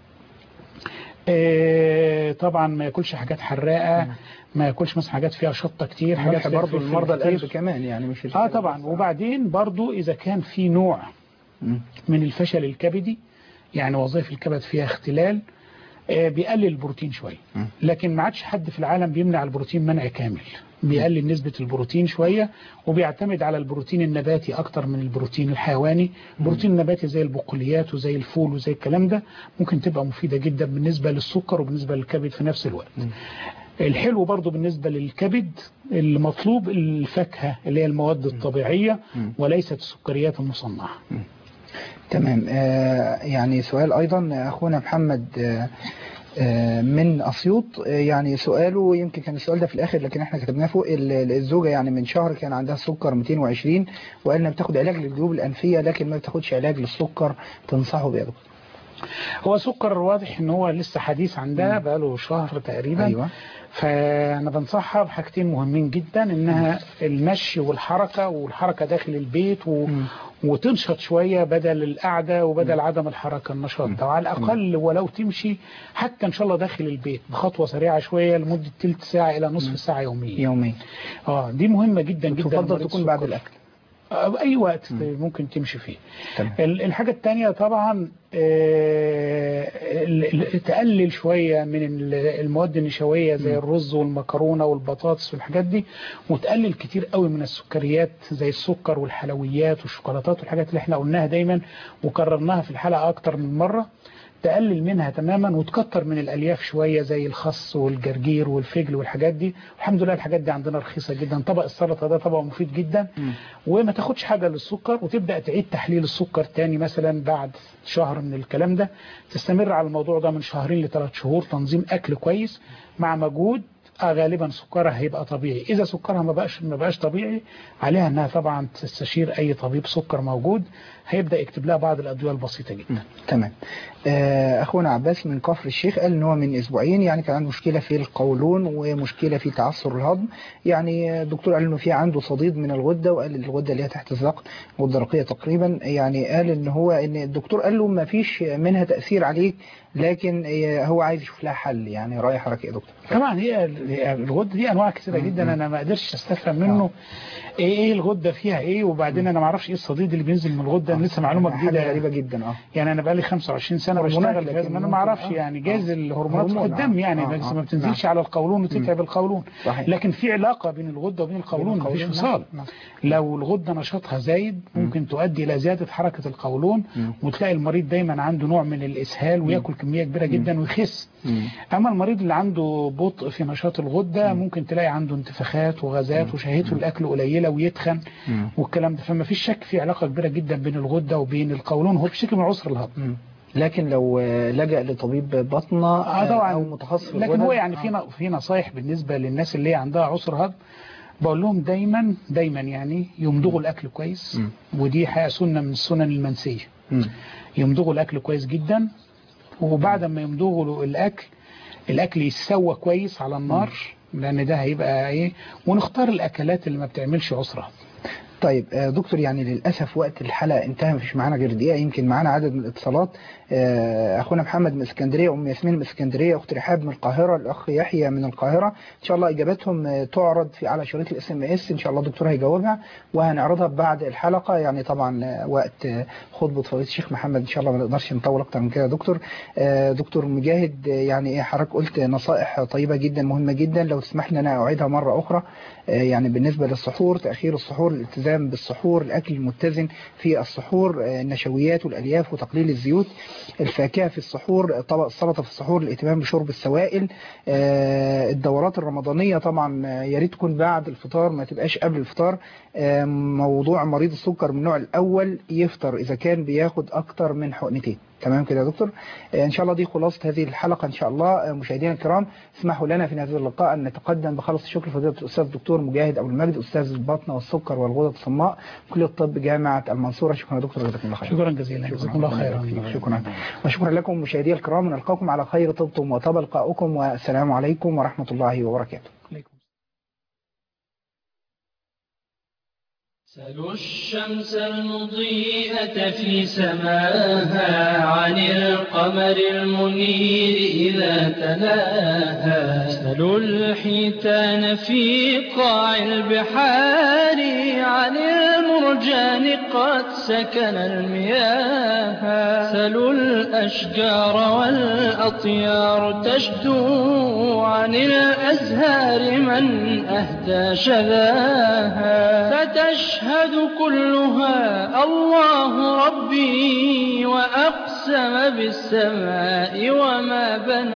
Speaker 2: آه، طبعا ما ياكلش حاجات حراقه ما ياكلش مثلا حاجات فيها شطه كتير حاجات
Speaker 1: الملح
Speaker 2: فيها
Speaker 1: برضه
Speaker 2: فلفل
Speaker 1: لمرضى
Speaker 2: كتير.
Speaker 1: القلب كمان يعني مش
Speaker 2: اه
Speaker 1: الكبد
Speaker 2: طبعا
Speaker 1: بس.
Speaker 2: وبعدين برضو اذا كان في نوع من الفشل الكبدي يعني وظائف الكبد فيها اختلال آه، بيقلل البروتين شويه لكن ما عادش حد في العالم بيمنع البروتين منع كامل بيقلل نسبة البروتين شوية وبيعتمد على البروتين النباتي أكتر من البروتين الحيواني البروتين النباتي زي البقوليات وزي الفول وزي الكلام ده ممكن تبقى مفيدة جدا بالنسبة للسكر وبالنسبة للكبد في نفس الوقت الحلو برضو بالنسبة للكبد المطلوب الفاكهة اللي هي المواد الطبيعية وليست السكريات المصنعة
Speaker 1: تمام آه يعني سؤال أيضا أخونا محمد آه آه من أسيوط آه يعني سؤاله يمكن كان السؤال ده في الآخر لكن احنا كتبناه فوق ال- الزوجة يعني من شهر كان عندها السكر 220 وقالنا بتاخد علاج للجيوب الأنفية لكن ما بتاخدش علاج للسكر تنصحه بيه يا دكتور
Speaker 2: هو سكر واضح ان هو لسه حديث عندها بقاله شهر تقريبا
Speaker 1: أيوة.
Speaker 2: فانا بنصحها بحاجتين مهمين جدا انها المشي والحركة والحركة داخل البيت و... وتنشط شوية بدل القعدة وبدل عدم الحركة النشاط ده وعلى الأقل ولو تمشي حتى إن شاء الله داخل البيت بخطوة سريعة شوية لمدة تلت ساعة إلى نصف ساعة يوميا
Speaker 1: يوميا
Speaker 2: اه دي مهمة جدا جدا
Speaker 1: تفضل
Speaker 2: لمريض
Speaker 1: تكون بعد
Speaker 2: السكر.
Speaker 1: الأكل
Speaker 2: آه، أي وقت ممكن تمشي فيه
Speaker 1: تمام.
Speaker 2: ال- الحاجة التانية طبعا آه، ال- ال- تقلل شوية من ال- المواد النشوية زي الرز والمكرونة والبطاطس والحاجات دي وتقلل كتير قوي من السكريات زي السكر والحلويات والشوكولاتات والحاجات اللي احنا قلناها دايما وكررناها في الحلقة أكتر من مرة تقلل منها تماما وتكتر من الالياف شويه زي الخس والجرجير والفجل والحاجات دي الحمد لله الحاجات دي عندنا رخيصه جدا طبق السلطه ده طبق مفيد جدا وما تاخدش حاجه للسكر وتبدا تعيد تحليل السكر تاني مثلا بعد شهر من الكلام ده تستمر على الموضوع ده من شهرين لثلاث شهور تنظيم اكل كويس مع مجهود آه غالبا سكرها هيبقى طبيعي اذا سكرها ما بقاش ما بقاش طبيعي عليها انها طبعا تستشير اي طبيب سكر موجود هيبدا يكتب لها بعض الادويه البسيطه جدا
Speaker 1: تمام آه، أخونا عباس من كفر الشيخ قال إن هو من أسبوعين يعني كان عنده مشكلة في القولون ومشكلة في تعثر الهضم يعني الدكتور قال إنه في عنده صديد من الغدة وقال الغدة اللي هي تحت الذقن غدة رقية تقريبا يعني قال إن هو إن الدكتور قال له ما فيش منها تأثير عليك لكن آه، هو عايز يشوف لها حل يعني رأي حضرتك إيه يا دكتور
Speaker 2: طبعا هي ال- هي الغده دي انواع كثيره جدا انا ما قدرتش استفهم منه ايه ايه الغده فيها ايه وبعدين انا ما اعرفش ايه الصديد اللي بينزل من الغده أنا لسه معلومه
Speaker 1: حاجة
Speaker 2: جديده
Speaker 1: غريبة جدا اه
Speaker 2: يعني انا بقالي 25 سنه
Speaker 1: هرمونات
Speaker 2: بشتغل في هذا
Speaker 1: لكن
Speaker 2: انا
Speaker 1: ممكن-
Speaker 2: ما اعرفش
Speaker 1: آه.
Speaker 2: يعني جايز
Speaker 1: آه.
Speaker 2: الهرمونات في
Speaker 1: هرمون،
Speaker 2: الدم
Speaker 1: آه.
Speaker 2: يعني
Speaker 1: آه،
Speaker 2: بس
Speaker 1: آه.
Speaker 2: ما بتنزلش
Speaker 1: نعم.
Speaker 2: على القولون وتتعب القولون
Speaker 1: صحيح.
Speaker 2: لكن في علاقه بين الغده وبين القولون مفيش
Speaker 1: القولون،
Speaker 2: فصال
Speaker 1: نعم.
Speaker 2: لو الغده نشاطها زايد ممكن تؤدي الى زياده حركه القولون وتلاقي المريض دايما عنده نوع من الاسهال وياكل كميه كبيره جدا ويخس اما المريض اللي عنده بطء في نشاط الغده ممكن تلاقي عنده انتفاخات وغازات وشهيته الاكل قليله ويتخن والكلام ده فما فيش شك في علاقه كبيره جدا بين الغده وبين القولون هو بشكل من عسر الهضم
Speaker 1: لكن لو آه، لجأ لطبيب بطنة
Speaker 2: اه طبعا
Speaker 1: أو متخصص في
Speaker 2: لكن
Speaker 1: الغدد،
Speaker 2: هو يعني في ن- في نصايح بالنسبه للناس اللي هي عندها عسر هضم بقول لهم دايما دايما يعني يمضغوا الاكل كويس ودي حقيقه سنه من السنن المنسيه يمضغوا الاكل كويس جدا وبعد ما يمضغوا الاكل الاكل يتسوى كويس على النار لان ده هيبقى ايه ونختار الاكلات اللي ما بتعملش عسر هضم
Speaker 1: طيب آه، دكتور يعني للأسف وقت الحلقة انتهى مفيش معانا غير دقيقة يمكن معانا عدد من الاتصالات آه، أخونا محمد من اسكندرية أم ياسمين من اسكندرية أخت رحاب من القاهرة الأخ يحيى من القاهرة إن شاء الله إجاباتهم آه، تعرض في على شريط الاس ام اس إن شاء الله الدكتور هيجاوبها وهنعرضها بعد الحلقة يعني طبعا آه، وقت آه، خطبة فضيلة الشيخ محمد إن شاء الله ما نقدرش نطول أكتر من كده يا دكتور آه، دكتور مجاهد آه، يعني إيه حضرتك قلت نصائح طيبة جدا مهمة جدا لو تسمح لي أنا أعيدها مرة أخرى آه، يعني بالنسبة للسحور تأخير السحور الالتزام بالسحور الأكل المتزن في السحور آه، النشويات والألياف وتقليل الزيوت الفاكهة في السحور طبق السلطة في السحور الاهتمام بشرب السوائل آه، الدورات الرمضانية طبعا آه، يا ريت تكون بعد الفطار ما تبقاش قبل الفطار آه، موضوع مريض السكر من النوع الأول يفطر إذا كان بياخد أكتر من حقنتين تمام كده يا دكتور آه، ان شاء الله دي خلاصة هذه الحلقة ان شاء الله آه، مشاهدينا الكرام اسمحوا لنا في هذا اللقاء ان نتقدم بخلص الشكر فضيلة الاستاذ الدكتور مجاهد ابو المجد استاذ البطنة والسكر والغدد الصماء كلية الطب جامعة المنصورة شكرا يا دكتور جزاكم الله خير
Speaker 2: شكرا جزيلا جزاكم الله خيرا
Speaker 1: شكرا وشكرا لكم مشاهدي الكرام نلقاكم على خير طبتم وطاب لقاؤكم والسلام عليكم ورحمة الله وبركاته
Speaker 15: سلوا الشمس المضيئة في سماها عن القمر المنير إذا تلاها سلوا الحيتان في قاع البحار عن المرجان قد سكن المياه سلوا الأشجار والأطيار تشدو عن الأزهار من أهدى شذاها فتشهد كلها الله ربي وأقسم بالسماء وما بنى